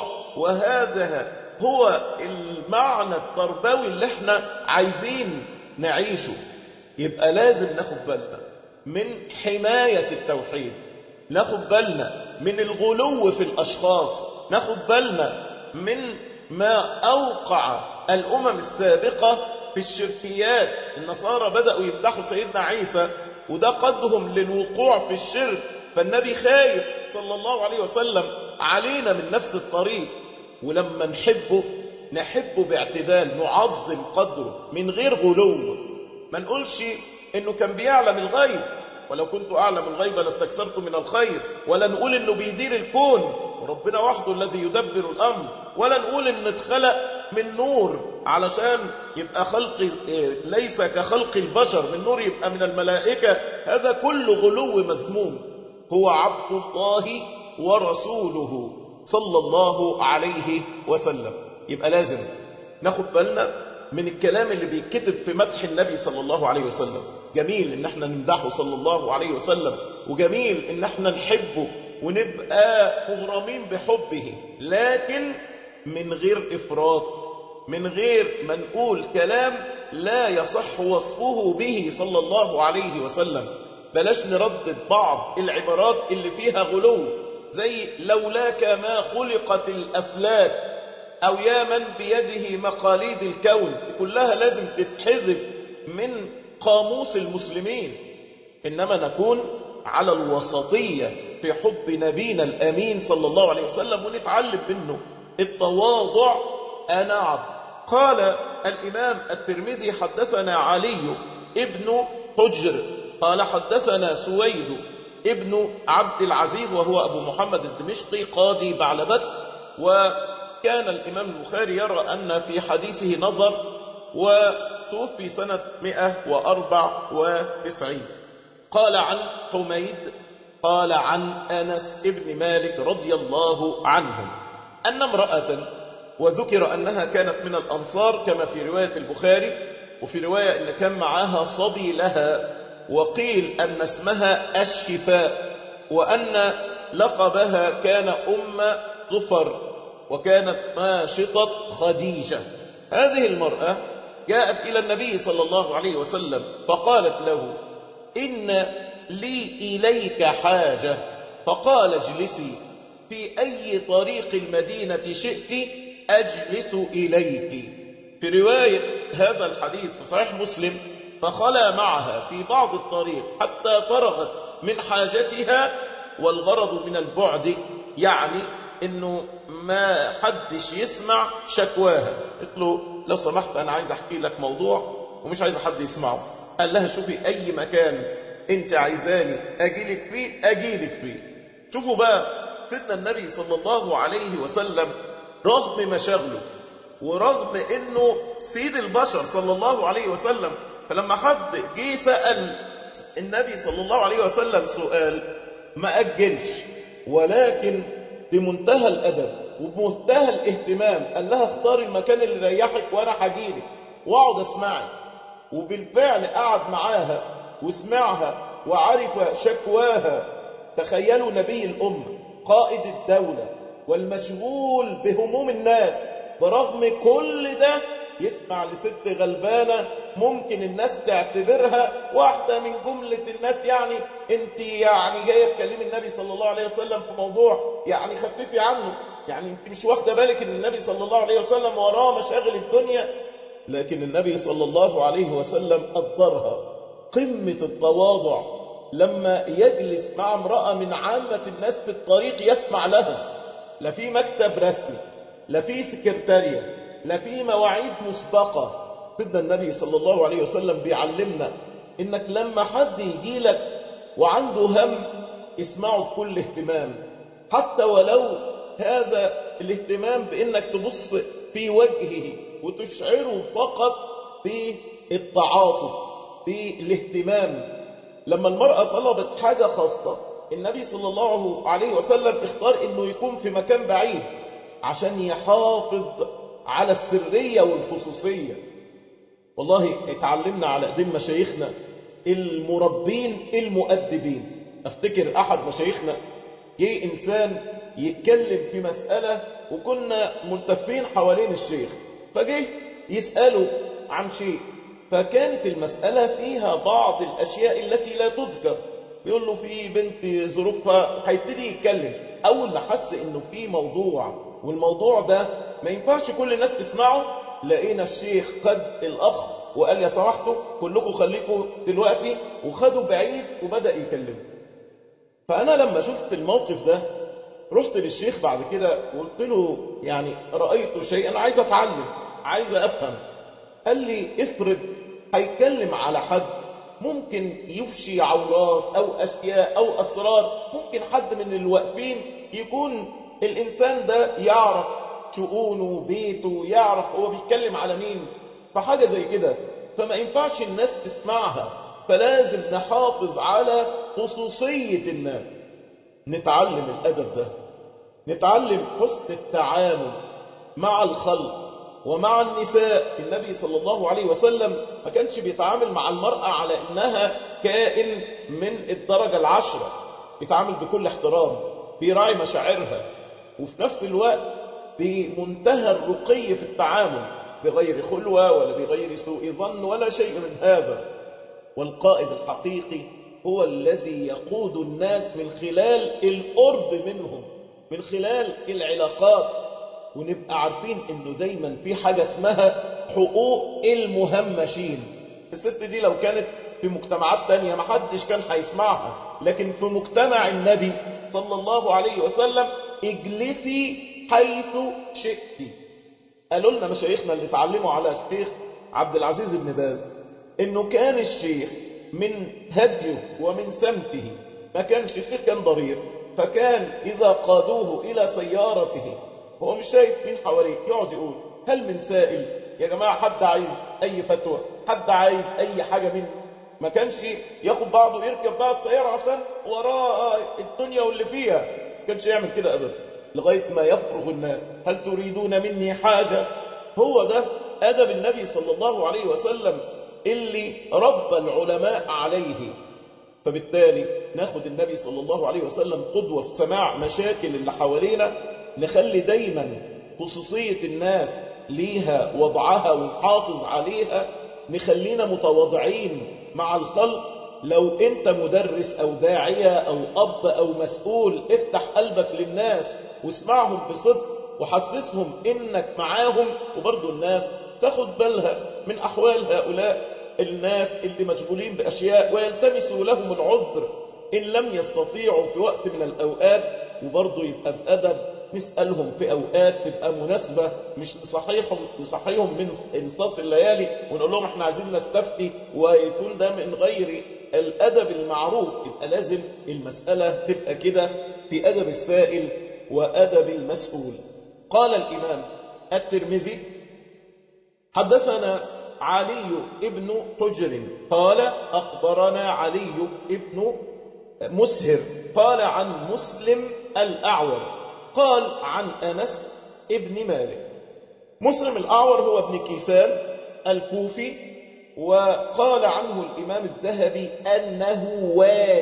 وهذا هو المعنى التربوي اللي احنا عايزين نعيشه يبقى لازم ناخد بالنا من حماية التوحيد ناخد بالنا من الغلو في الأشخاص ناخد بالنا من ما أوقع الأمم السابقة في الشركيات النصارى بدأوا يمدحوا سيدنا عيسى وده قدهم للوقوع في الشرك فالنبي خايف صلى الله عليه وسلم علينا من نفس الطريق ولما نحبه نحبه باعتدال نعظم قدره من غير غلو ما نقولش انه كان بيعلم الغيب ولو كنت اعلم الغيب لاستكثرت من الخير ولا نقول انه بيدير الكون وربنا وحده الذي يدبر الامر ولا نقول ان اتخلق من نور علشان يبقى خلق ليس كخلق البشر من نور يبقى من الملائكة هذا كل غلو مذموم هو عبد الله ورسوله صلى الله عليه وسلم يبقى لازم ناخد بالنا من الكلام اللي بيتكتب في مدح النبي صلى الله عليه وسلم جميل ان احنا نمدحه صلى الله عليه وسلم وجميل ان احنا نحبه ونبقى مغرمين بحبه لكن من غير افراط من غير ما نقول كلام لا يصح وصفه به صلى الله عليه وسلم بلاش نردد بعض العبارات اللي فيها غلو زي لولاك ما خلقت الأفلاك أو يا من بيده مقاليد الكون كلها لازم تتحذف من قاموس المسلمين إنما نكون على الوسطية في حب نبينا الأمين صلى الله عليه وسلم ونتعلم منه التواضع أنا عبد قال الإمام الترمذي حدثنا علي ابن حجر قال حدثنا سويد ابن عبد العزيز وهو أبو محمد الدمشقي قاضي بعلبت وكان الإمام البخاري يرى أن في حديثه نظر وتوفي سنة 194 قال عن حميد قال عن أنس ابن مالك رضي الله عنهم أن امرأة وذكر أنها كانت من الأنصار كما في رواية البخاري وفي رواية أن كان معها صبي لها وقيل أن اسمها الشفاء وأن لقبها كان أم ظفر وكانت ماشطة خديجة هذه المرأة جاءت إلى النبي صلى الله عليه وسلم فقالت له إن لي إليك حاجة فقال اجلسي في أي طريق المدينة شئت أجلس إليك في رواية هذا الحديث في صحيح مسلم فخلى معها في بعض الطريق حتى فرغت من حاجتها والغرض من البعد يعني انه ما حدش يسمع شكواها قلت له لو سمحت انا عايز احكي لك موضوع ومش عايز حد يسمعه قال لها شوفي اي مكان انت عايزاني اجيلك فيه اجيلك فيه شوفوا بقى سيدنا النبي صلى الله عليه وسلم رغم مشاغله ورغم انه سيد البشر صلى الله عليه وسلم فلما حد جه سأل النبي صلى الله عليه وسلم سؤال ما أجلش ولكن بمنتهى الأدب وبمنتهى الاهتمام قال لها اختار المكان اللي يريحك وأنا هجيلك واقعد اسمعك وبالفعل قعد معاها وسمعها وعرف شكواها تخيلوا نبي الأمة قائد الدولة والمشغول بهموم الناس برغم كل ده يسمع لست غلبانة ممكن الناس تعتبرها واحدة من جملة الناس يعني انت يعني جاية تكلمي النبي صلى الله عليه وسلم في موضوع يعني خففي عنه يعني انت مش واخدة بالك ان النبي صلى الله عليه وسلم وراه مشاغل الدنيا لكن النبي صلى الله عليه وسلم قدرها قمة التواضع لما يجلس مع امرأة من عامة الناس في الطريق يسمع لها لا في مكتب رسمي لا في سكرتارية لا في مواعيد مسبقة سيدنا النبي صلى الله عليه وسلم بيعلمنا انك لما حد يجي لك وعنده هم اسمعه بكل اهتمام حتى ولو هذا الاهتمام بانك تبص في وجهه وتشعره فقط بالتعاطف بالاهتمام لما المرأة طلبت حاجة خاصة النبي صلى الله عليه وسلم اختار انه يكون في مكان بعيد عشان يحافظ على السرية والخصوصية والله اتعلمنا على ايدين مشايخنا المربين المؤدبين افتكر احد مشايخنا جه انسان يتكلم في مسألة وكنا ملتفين حوالين الشيخ فجه يسأله عن شيء فكانت المسألة فيها بعض الأشياء التي لا تذكر بيقول له في بنت ظروفها هيبتدي يتكلم أول ما حس إنه في موضوع والموضوع ده ما ينفعش كل الناس تسمعه لقينا الشيخ خد الأخ وقال يا سمحتوا كلكم خليكم دلوقتي وخدوا بعيد وبدأ يكلمه فأنا لما شفت الموقف ده رحت للشيخ بعد كده وقلت له يعني رأيت شيئا عايز أتعلم عايز أفهم قال لي افرض هيتكلم على حد ممكن يفشي عورات أو أشياء أو أسرار ممكن حد من الواقفين يكون الإنسان ده يعرف شؤونه بيته يعرف هو بيتكلم على مين فحاجة زي كده فما ينفعش الناس تسمعها فلازم نحافظ على خصوصية الناس نتعلم الأدب ده نتعلم حسن التعامل مع الخلق ومع النساء النبي صلى الله عليه وسلم ما كانش بيتعامل مع المرأة على إنها كائن من الدرجة العشرة بيتعامل بكل احترام بيراعي مشاعرها وفي نفس الوقت بمنتهى الرقي في التعامل بغير خلوة ولا بغير سوء ظن ولا شيء من هذا والقائد الحقيقي هو الذي يقود الناس من خلال القرب منهم من خلال العلاقات ونبقى عارفين انه دايما في حاجة اسمها حقوق المهمشين الست دي لو كانت في مجتمعات تانية محدش كان هيسمعها لكن في مجتمع النبي صلى الله عليه وسلم اجلسي حيث شئت قالوا لنا مشايخنا اللي اتعلموا على الشيخ عبد العزيز بن باز انه كان الشيخ من هديه ومن سمته ما كانش الشيخ كان ضرير فكان إذا قادوه إلى سيارته هو مش شايف مين حواليه يقعد يقول هل من سائل يا جماعة حد عايز أي فتوى حد عايز أي حاجة منه ما كانش ياخد بعضه يركب بقى السيارة عشان وراه الدنيا واللي فيها ما كانش يعمل كده أبدا لغاية ما يفرغ الناس هل تريدون مني حاجة هو ده أدب النبي صلى الله عليه وسلم اللي ربى العلماء عليه فبالتالي ناخد النبي صلى الله عليه وسلم قدوة في سماع مشاكل اللي حوالينا نخلي دايما خصوصية الناس ليها وضعها ونحافظ عليها نخلينا متواضعين مع الخلق لو انت مدرس او داعية او اب او مسؤول افتح قلبك للناس واسمعهم بصدق وحسسهم انك معاهم وبرضو الناس تاخد بالها من احوال هؤلاء الناس اللي مشغولين باشياء ويلتمسوا لهم العذر ان لم يستطيعوا في وقت من الاوقات وبرضو يبقى بأدب نسألهم في أوقات تبقى مناسبة مش لصحيحهم لصحيهم من انصاص الليالي ونقول لهم احنا عايزين نستفتي ويكون ده من غير الأدب المعروف يبقى لازم المسألة تبقى كده في أدب السائل وأدب المسؤول قال الإمام الترمذي حدثنا علي ابن حجر قال أخبرنا علي ابن مسهر قال عن مسلم الأعور قال عن أنس ابن مالك مسلم الأعور هو ابن كيسان الكوفي وقال عنه الإمام الذهبي أنه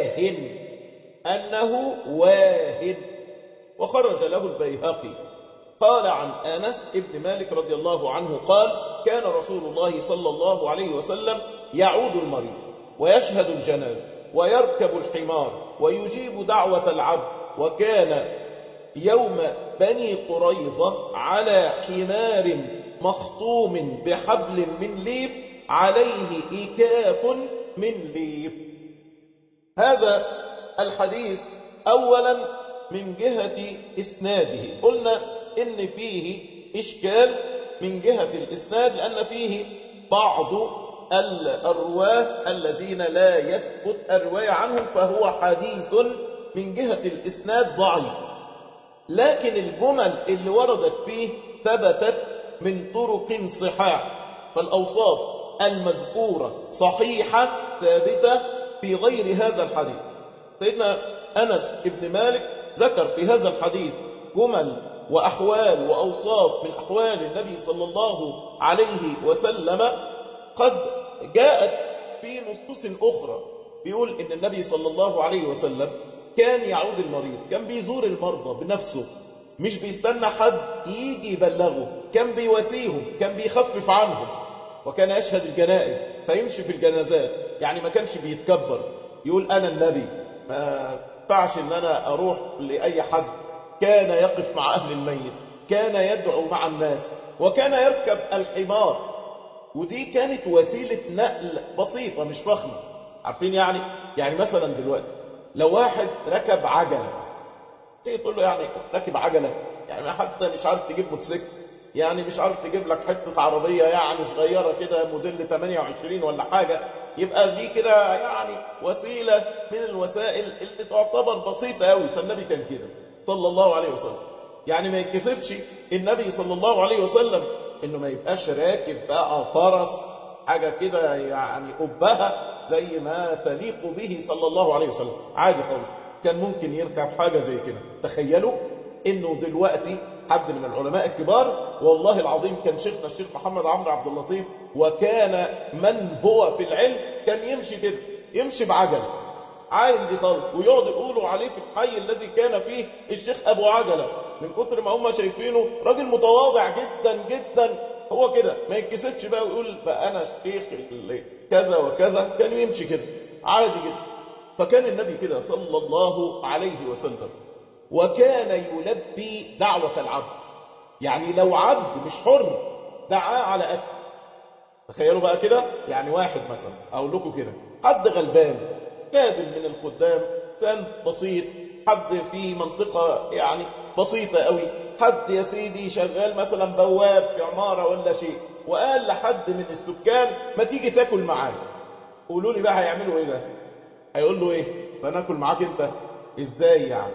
واهن أنه واهن وخرج له البيهقي قال عن أنس ابن مالك رضي الله عنه قال كان رسول الله صلى الله عليه وسلم يعود المريض ويشهد الجنازة ويركب الحمار ويجيب دعوة العبد وكان يوم بني قريظة على حمار مخطوم بحبل من ليف عليه إكاف من ليف هذا الحديث أولا من جهة إسناده قلنا إن فيه إشكال من جهة الإسناد لأن فيه بعض الرواه الذين لا يثبت الرواية عنهم فهو حديث من جهة الإسناد ضعيف لكن الجمل اللي وردت فيه ثبتت من طرق صحاح فالأوصاف المذكورة صحيحة ثابتة في غير هذا الحديث سيدنا أنس بن مالك ذكر في هذا الحديث جمل وأحوال وأوصاف من أحوال النبي صلى الله عليه وسلم قد جاءت في نصوص أخرى بيقول إن النبي صلى الله عليه وسلم كان يعود المريض كان بيزور المرضى بنفسه مش بيستنى حد يجي يبلغه كان بيواسيهم كان بيخفف عنهم وكان يشهد الجنائز فيمشي في الجنازات يعني ما كانش بيتكبر يقول أنا النبي ما ينفعش ان انا اروح لاي حد كان يقف مع اهل الميت كان يدعو مع الناس وكان يركب الحمار ودي كانت وسيلة نقل بسيطة مش فخمة عارفين يعني يعني مثلا دلوقتي لو واحد ركب عجلة تيجي تقول له يعني راكب عجلة يعني حتى مش عارف تجيب موتوسيكل يعني مش عارف تجيب لك حتة عربية يعني صغيرة كده موديل 28 ولا حاجة يبقى دي كده يعني وسيلة من الوسائل اللي تعتبر بسيطة قوي فالنبي كان كده صلى الله عليه وسلم يعني ما يتكسفش النبي صلى الله عليه وسلم انه ما يبقاش راكب بقى فرس حاجة كده يعني أبها زي ما تليق به صلى الله عليه وسلم عادي خالص كان ممكن يركب حاجة زي كده تخيلوا انه دلوقتي حد من العلماء الكبار والله العظيم كان شيخنا الشيخ محمد عمرو عبد اللطيف وكان من هو في العلم كان يمشي كده يمشي بعجل عالم دي خالص ويقعد يقولوا عليه في الحي الذي كان فيه الشيخ ابو عجله من كتر ما هم شايفينه راجل متواضع جدا جدا هو كده ما يتكسفش بقى ويقول بقى انا الشيخ اللي كذا وكذا كان يمشي كده عادي جدا فكان النبي كده صلى الله عليه وسلم وكان يلبي دعوة العبد يعني لو عبد مش حر دعاه على أكل تخيلوا بقى كده يعني واحد مثلا أقول لكم كده حد غلبان كادم من القدام كان بسيط حد في منطقة يعني بسيطة قوي حد يا سيدي شغال مثلا بواب في عمارة ولا شيء وقال لحد من السكان ما تيجي تاكل معايا قولوا لي بقى هيعملوا ايه ده هيقول له ايه فناكل معاك انت ازاي يعني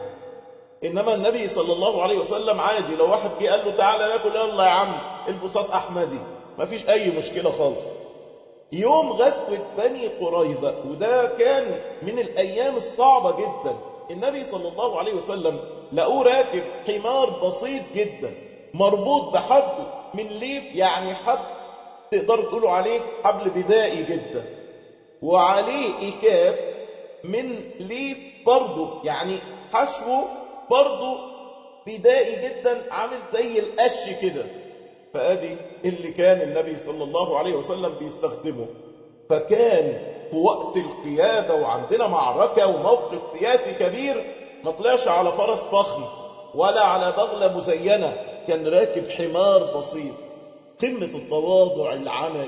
انما النبي صلى الله عليه وسلم عادي لو واحد جه قال له تعالى ناكل يلا يا عم البساط احمدي مفيش اي مشكله خالص يوم غزوه بني قريظه وده كان من الايام الصعبه جدا النبي صلى الله عليه وسلم لقوه راكب حمار بسيط جدا مربوط بحبل من ليف يعني حبل تقدروا تقولوا عليه حبل بدائي جدا وعليه إكاف من ليف برضه يعني حشوه برضه بدائي جدا عامل زي القش كده فادي اللي كان النبي صلى الله عليه وسلم بيستخدمه فكان في وقت القيادة وعندنا معركة وموقف سياسي كبير ما طلعش على فرس فخم ولا على بغلة مزينة كان راكب حمار بسيط قمة التواضع العملي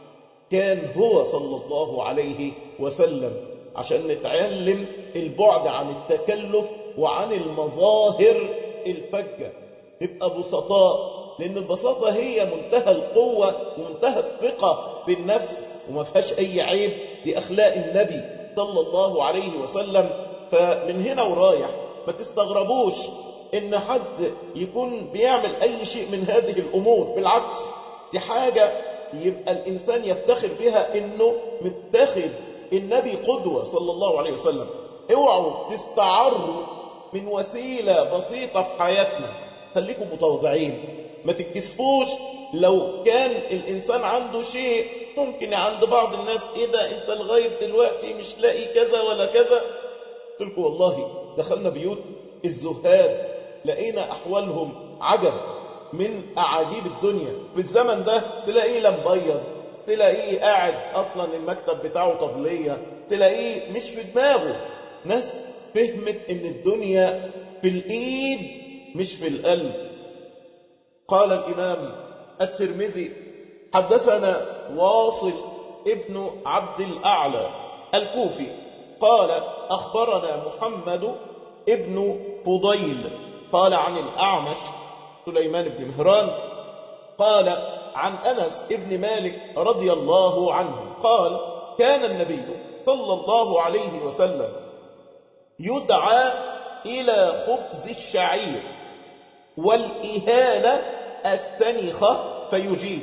كان هو صلى الله عليه وسلم عشان نتعلم البعد عن التكلف وعن المظاهر الفجة نبقى بسطاء لأن البساطة هي منتهى القوة ومنتهى الثقة بالنفس وما فيهاش أي عيب دي أخلاق النبي صلى الله عليه وسلم فمن هنا ورايح ما تستغربوش إن حد يكون بيعمل أي شيء من هذه الأمور بالعكس دي حاجة يبقى الإنسان يفتخر بها إنه متخذ النبي قدوة صلى الله عليه وسلم اوعوا تستعروا من وسيلة بسيطة في حياتنا خليكم متواضعين ما تتكسفوش لو كان الإنسان عنده شيء ممكن عند بعض الناس إيه ده أنت لغاية دلوقتي مش لاقي كذا ولا كذا قلت لكم والله دخلنا بيوت الزهاد لقينا أحوالهم عجب من أعاجيب الدنيا في الزمن ده تلاقيه لا مبيض تلاقيه قاعد أصلا المكتب بتاعه طبلية تلاقيه مش في دماغه ناس فهمت ان الدنيا في الإيد مش في القلب قال الإمام الترمذي حدثنا واصل ابن عبد الأعلى الكوفي قال أخبرنا محمد ابن فضيل قال عن الأعمش سليمان بن مهران قال عن أنس ابن مالك رضي الله عنه قال كان النبي صلى الله عليه وسلم يدعى إلى خبز الشعير والإهالة السنخة فيجيب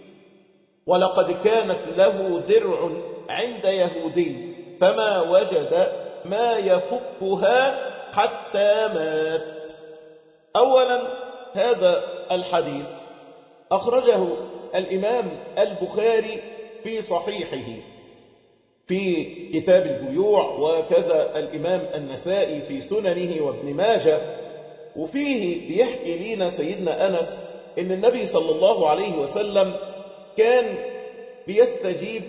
ولقد كانت له درع عند يهودي فما وجد ما يفكها حتى مات أولا هذا الحديث أخرجه الإمام البخاري في صحيحه في كتاب البيوع وكذا الإمام النسائي في سننه وابن ماجه وفيه بيحكي لنا سيدنا أنس إن النبي صلى الله عليه وسلم كان بيستجيب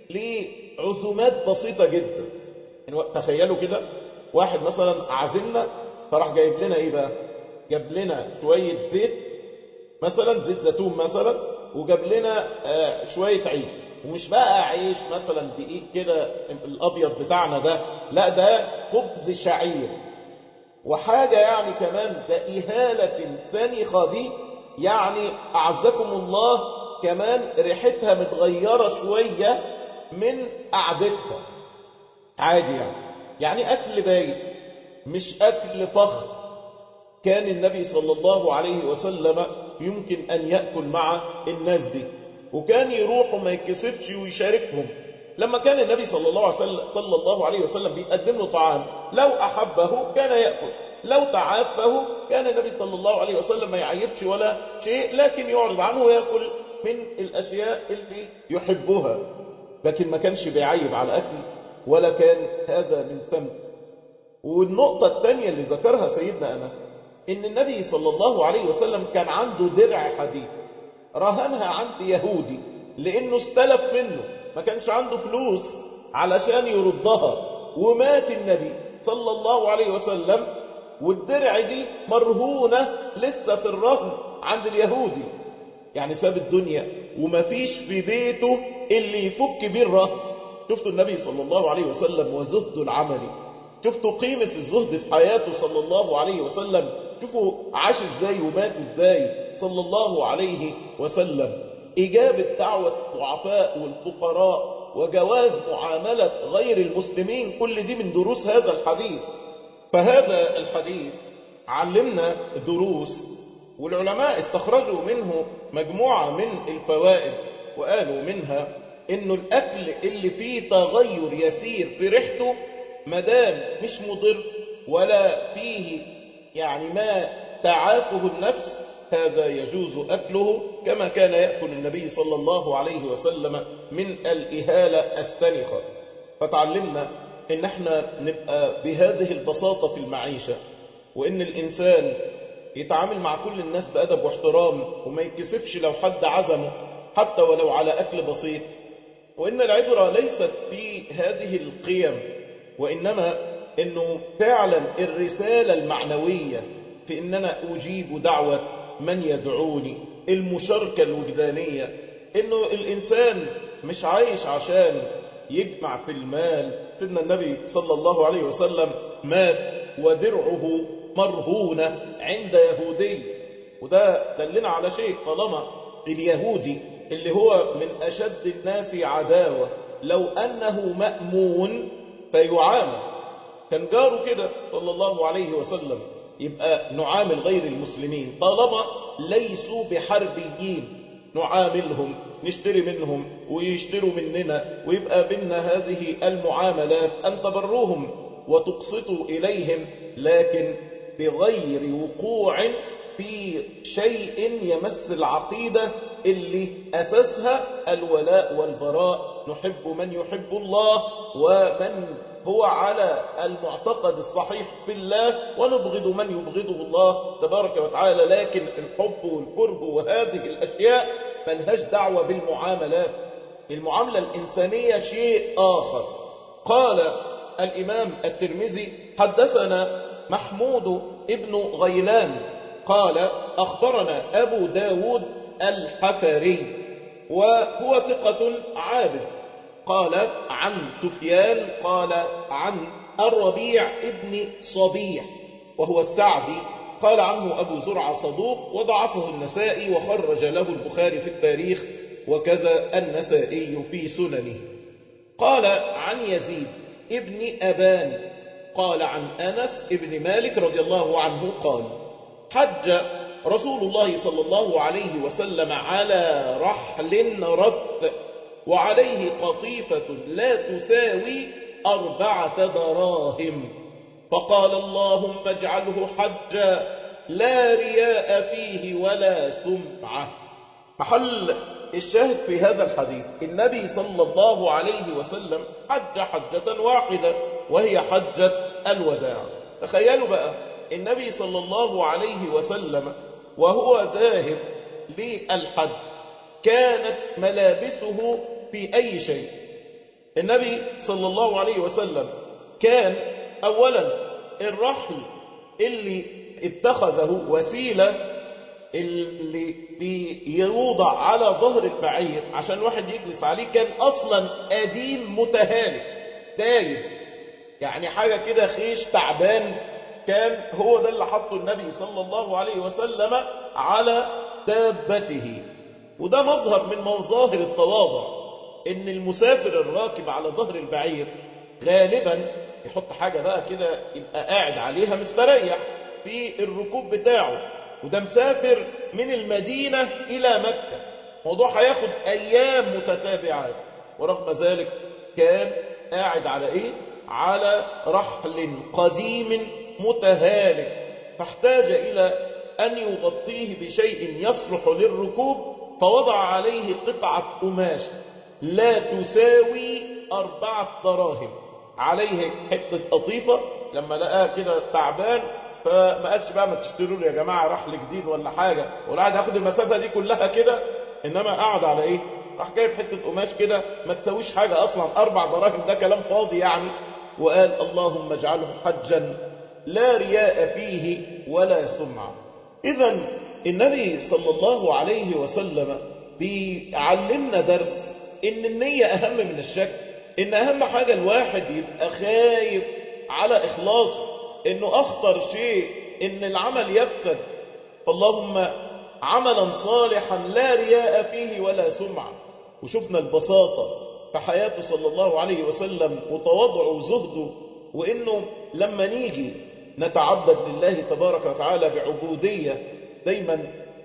لعزومات بسيطة جدا يعني تخيلوا كده واحد مثلا عازمنا فراح جايب لنا ايه بقى جاب لنا شوية زيت مثلا زيت زيتون مثلا وجاب لنا آه شوية عيش ومش بقى عيش مثلا دقيق كده الابيض بتاعنا ده لا ده خبز شعير وحاجة يعني كمان ده إهالة سنخة دي يعني أعزكم الله كمان ريحتها متغيرة شوية من قعدتها عادي يعني يعني أكل بايت مش أكل فخر كان النبي صلى الله عليه وسلم يمكن أن يأكل مع الناس دي وكان يروح وما يكسفش ويشاركهم لما كان النبي صلى الله عليه وسلم صلى الله عليه وسلم بيقدم له طعام لو أحبه كان يأكل لو تعافه كان النبي صلى الله عليه وسلم ما يعيبش ولا شيء لكن يعرض عنه ويأكل من الأشياء اللي يحبها لكن ما كانش بيعيب على أكل ولا كان هذا من سمت والنقطة الثانية اللي ذكرها سيدنا أنس إن النبي صلى الله عليه وسلم كان عنده درع حديد رهنها عند يهودي لأنه استلف منه ما كانش عنده فلوس علشان يردها ومات النبي صلى الله عليه وسلم والدرع دي مرهونة لسه في الرهن عند اليهودي يعني ساب الدنيا ومفيش في بيته اللي يفك بيه الرهن شفتوا النبي صلى الله عليه وسلم وزهده العملي شفتوا قيمة الزهد في حياته صلى الله عليه وسلم شوفوا عاش ازاي ومات ازاي صلى الله عليه وسلم إجابة دعوة الضعفاء والفقراء وجواز معاملة غير المسلمين كل دي من دروس هذا الحديث فهذا الحديث علمنا دروس والعلماء استخرجوا منه مجموعة من الفوائد وقالوا منها انه الاكل اللي فيه تغير يسير في ريحته مدام مش مضر ولا فيه يعني ما تعافه النفس هذا يجوز أكله كما كان يأكل النبي صلى الله عليه وسلم من الإهالة السنخة فتعلمنا ان احنا نبقى بهذه البساطة في المعيشة وان الانسان يتعامل مع كل الناس بأدب واحترام وما يتكسفش لو حد عزمه حتى ولو على أكل بسيط وإن العبرة ليست في هذه القيم وإنما أنه فعلا الرسالة المعنوية في أن أنا أجيب دعوة من يدعوني المشاركة الوجدانية أنه الإنسان مش عايش عشان يجمع في المال سيدنا النبي صلى الله عليه وسلم مات ودرعه مرهونة عند يهودي وده دلنا على شيء طالما اليهودي اللي هو من أشد الناس عداوة لو أنه مأمون فيعامل كان جاره كده صلى الله عليه وسلم يبقى نعامل غير المسلمين طالما ليسوا بحربيين نعاملهم نشتري منهم ويشتروا مننا ويبقى بيننا هذه المعاملات أن تبروهم وتقسطوا إليهم لكن بغير وقوع في شيء يمس العقيدة اللي أساسها الولاء والبراء نحب من يحب الله ومن هو على المعتقد الصحيح في الله ونبغض من يبغضه الله تبارك وتعالى لكن الحب والكره وهذه الأشياء ملهاش دعوة بالمعاملات المعاملة الإنسانية شيء آخر قال الإمام الترمذي حدثنا محمود ابن غيلان قال أخبرنا أبو داود الحفري وهو ثقة عابد قال عن سفيان قال عن الربيع ابن صبيح وهو السعدي قال عنه أبو زرع صدوق وضعفه النسائي وخرج له البخاري في التاريخ وكذا النسائي في سننه قال عن يزيد ابن أبان قال عن أنس ابن مالك رضي الله عنه قال حج رسول الله صلى الله عليه وسلم على رحل رث وعليه قطيفة لا تساوي أربعة دراهم فقال اللهم اجعله حجا لا رياء فيه ولا سمعة محل الشاهد في هذا الحديث النبي صلى الله عليه وسلم حج حجة واحدة وهي حجة الوداع تخيلوا بقى النبي صلى الله عليه وسلم وهو ذاهب للحج كانت ملابسه في أي شيء النبي صلى الله عليه وسلم كان أولا الرحل اللي اتخذه وسيلة اللي بيوضع على ظهر البعير عشان واحد يجلس عليه كان أصلا قديم متهالك دايب يعني حاجة كده خيش تعبان كان هو ده اللي حطه النبي صلى الله عليه وسلم على دابته وده مظهر من مظاهر التواضع ان المسافر الراكب على ظهر البعير غالبا يحط حاجة بقى كده يبقى قاعد عليها مستريح في الركوب بتاعه وده مسافر من المدينة إلى مكة موضوع هياخد أيام متتابعات ورغم ذلك كان قاعد على إيه؟ على رحل قديم متهالك فاحتاج إلى أن يغطيه بشيء يصلح للركوب فوضع عليه قطعة قماش لا تساوي أربعة دراهم عليه حتة قطيفة لما لقاها كده تعبان فما قالش بقى ما تشتروا لي يا جماعة رحل جديد ولا حاجة ولا قاعد ياخد المسافة دي كلها كده إنما قعد على إيه راح جايب حتة قماش كده ما تساويش حاجة أصلا أربع دراهم ده كلام فاضي يعني وقال اللهم اجعله حجا لا رياء فيه ولا سمعة إذا النبي صلى الله عليه وسلم بيعلمنا درس إن النية أهم من الشك إن أهم حاجة الواحد يبقى خايف على إخلاصه إنه أخطر شيء إن العمل يفسد اللهم عملا صالحا لا رياء فيه ولا سمعة وشفنا البساطة في حياته صلى الله عليه وسلم وتواضعه وزهده وإنه لما نيجي نتعبد لله تبارك وتعالى بعبودية دايما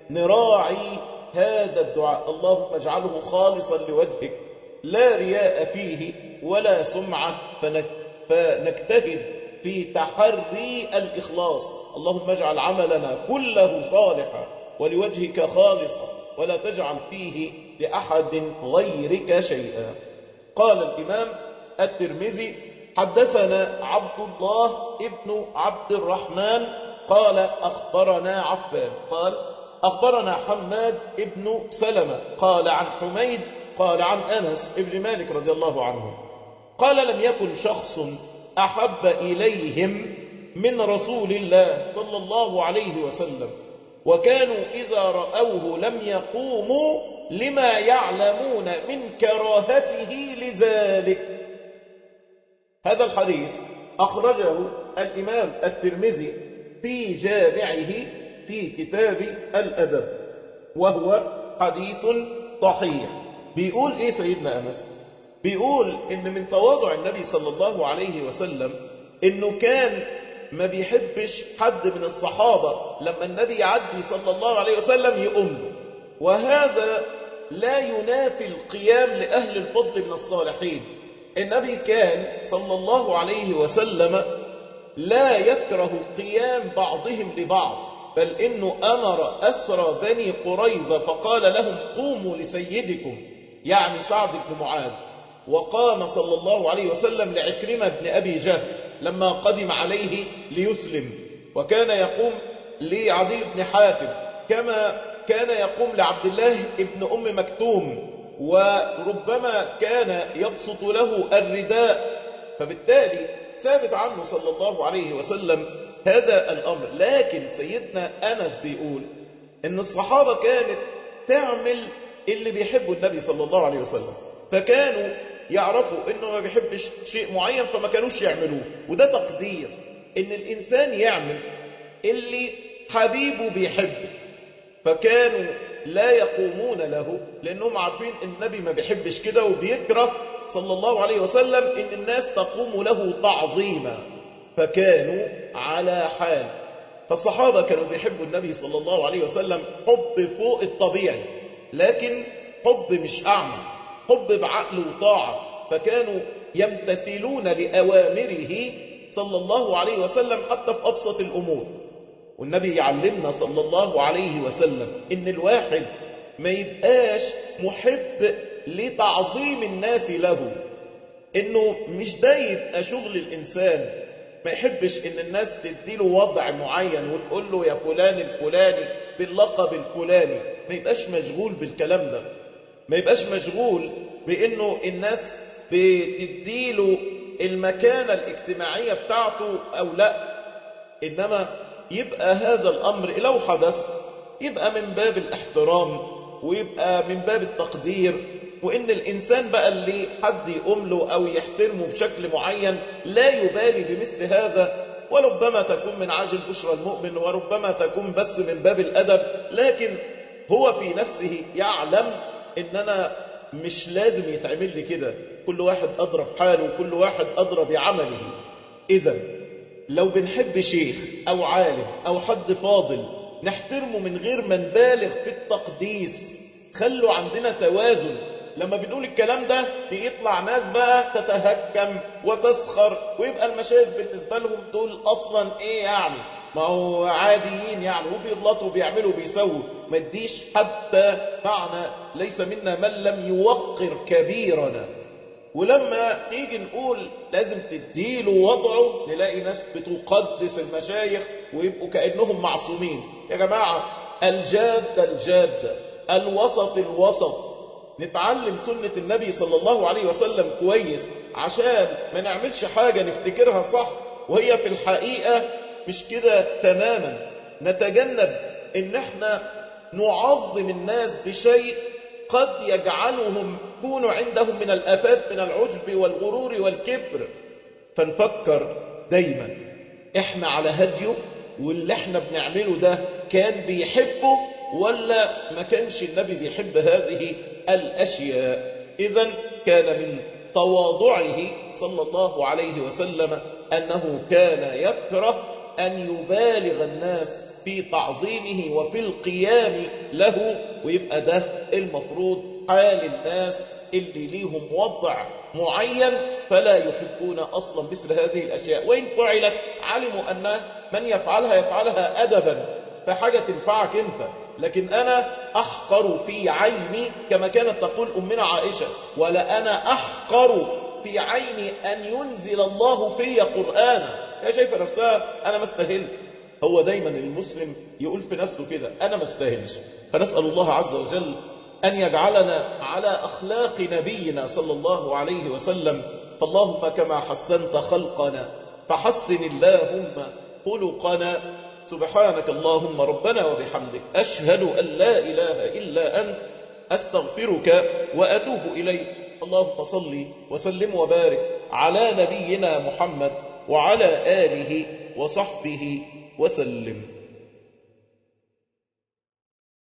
نراعي هذا الدعاء اللهم اجعله خالصا لوجهك لا رياء فيه ولا سمعة فنجتهد في تحري الإخلاص اللهم اجعل عملنا كله صالحا ولوجهك خالصا ولا تجعل فيه لأحد غيرك شيئا قال الإمام الترمذي حدثنا عبد الله ابن عبد الرحمن قال أخبرنا عفان قال أخبرنا حماد ابن سلمة قال عن حميد قال عن أنس ابن مالك رضي الله عنه قال لم يكن شخص أحب إليهم من رسول الله صلى الله عليه وسلم وكانوا إذا رأوه لم يقوموا لما يعلمون من كراهته لذلك هذا الحديث أخرجه الإمام الترمذي في جامعه في كتاب الأدب وهو حديث صحيح بيقول إيه سيدنا أنس بيقول إن من تواضع النبي صلى الله عليه وسلم إنه كان ما بيحبش حد من الصحابة لما النبي يعدي صلى الله عليه وسلم يقوم له وهذا لا ينافي القيام لأهل الفضل من الصالحين النبي كان صلى الله عليه وسلم لا يكره قيام بعضهم لبعض بل إنه أمر أسرى بني قريظة فقال لهم قوموا لسيدكم يعني سعد بن معاذ وقام صلى الله عليه وسلم لعكرمة بن أبي جهل لما قدم عليه ليسلم وكان يقوم لعدي بن حاتم كما كان يقوم لعبد الله بن أم مكتوم وربما كان يبسط له الرداء فبالتالي ثابت عنه صلى الله عليه وسلم هذا الأمر لكن سيدنا أنس بيقول إن الصحابة كانت تعمل اللي بيحبوا النبي صلى الله عليه وسلم فكانوا يعرفوا إنه ما بيحبش شيء معين فما كانوش يعملوه وده تقدير إن الإنسان يعمل اللي حبيبه بيحبه فكانوا لا يقومون له لأنهم عارفين إن النبي ما بيحبش كده وبيكره صلى الله عليه وسلم إن الناس تقوم له تعظيما فكانوا على حال فالصحابة كانوا بيحبوا النبي صلى الله عليه وسلم حب فوق الطبيعي لكن حب مش أعمى حب بعقل وطاعة فكانوا يمتثلون لأوامره صلى الله عليه وسلم حتى في أبسط الأمور والنبي يعلمنا صلى الله عليه وسلم إن الواحد ما يبقاش محب لتعظيم الناس له إنه مش ده يبقى شغل الإنسان ما يحبش إن الناس تديله وضع معين وتقول له يا فلان الفلاني باللقب الفلاني ما يبقاش مشغول بالكلام ده ما يبقاش مشغول بإنه الناس بتديله المكانة الاجتماعية بتاعته أو لا إنما يبقى هذا الأمر لو حدث يبقى من باب الاحترام ويبقى من باب التقدير وإن الإنسان بقى اللي حد يقوم له أو يحترمه بشكل معين لا يبالي بمثل هذا وربما تكون من عاجل بشرى المؤمن وربما تكون بس من باب الأدب لكن هو في نفسه يعلم إن أنا مش لازم يتعمل لي كده كل واحد أدرى بحاله وكل واحد أدرى بعمله إذا لو بنحب شيخ أو عالم أو حد فاضل نحترمه من غير ما نبالغ في التقديس خلوا عندنا توازن لما بنقول الكلام ده يطلع ناس بقى تتهكم وتسخر ويبقى المشايخ بالنسبة لهم دول أصلا إيه يعني ما هو عاديين يعني وبيغلطوا وبيعملوا وبيسووا ما اديش حتى معنى ليس منا من لم يوقر كبيرنا ولما نيجي نقول لازم تديله وضعه نلاقي ناس بتقدس المشايخ ويبقوا كأنهم معصومين يا جماعة الجادة الجادة الوسط الوسط نتعلم سنة النبي صلى الله عليه وسلم كويس عشان ما نعملش حاجة نفتكرها صح وهي في الحقيقة مش كده تماما نتجنب ان احنا نعظم الناس بشيء قد يجعلهم يكونوا عندهم من الآفات من العجب والغرور والكبر فنفكر دايما احنا على هديه واللي احنا بنعمله ده كان بيحبه ولا ما كانش النبي بيحب هذه الأشياء إذا كان من تواضعه صلى الله عليه وسلم أنه كان يكره أن يبالغ الناس في تعظيمه وفي القيام له ويبقى ده المفروض حال الناس اللي ليهم وضع معين فلا يحبون أصلا مثل هذه الأشياء وإن فعلت علموا أن من يفعلها يفعلها أدبا فحاجة تنفعك أنت لكن أنا أحقر في عيني كما كانت تقول أمنا عائشة ولا أنا أحقر في عيني أن ينزل الله في قرآنا هي شايفة نفسها أنا ما استاهلش هو دايما المسلم يقول في نفسه كده أنا ما استاهلش فنسأل الله عز وجل أن يجعلنا على أخلاق نبينا صلى الله عليه وسلم فاللهم كما حسنت خلقنا فحسن اللهم خلقنا سبحانك اللهم ربنا وبحمدك أشهد أن لا إله إلا أنت أستغفرك وأتوب إليك اللهم صل وسلم وبارك على نبينا محمد وعلى آله وصحبه وسلم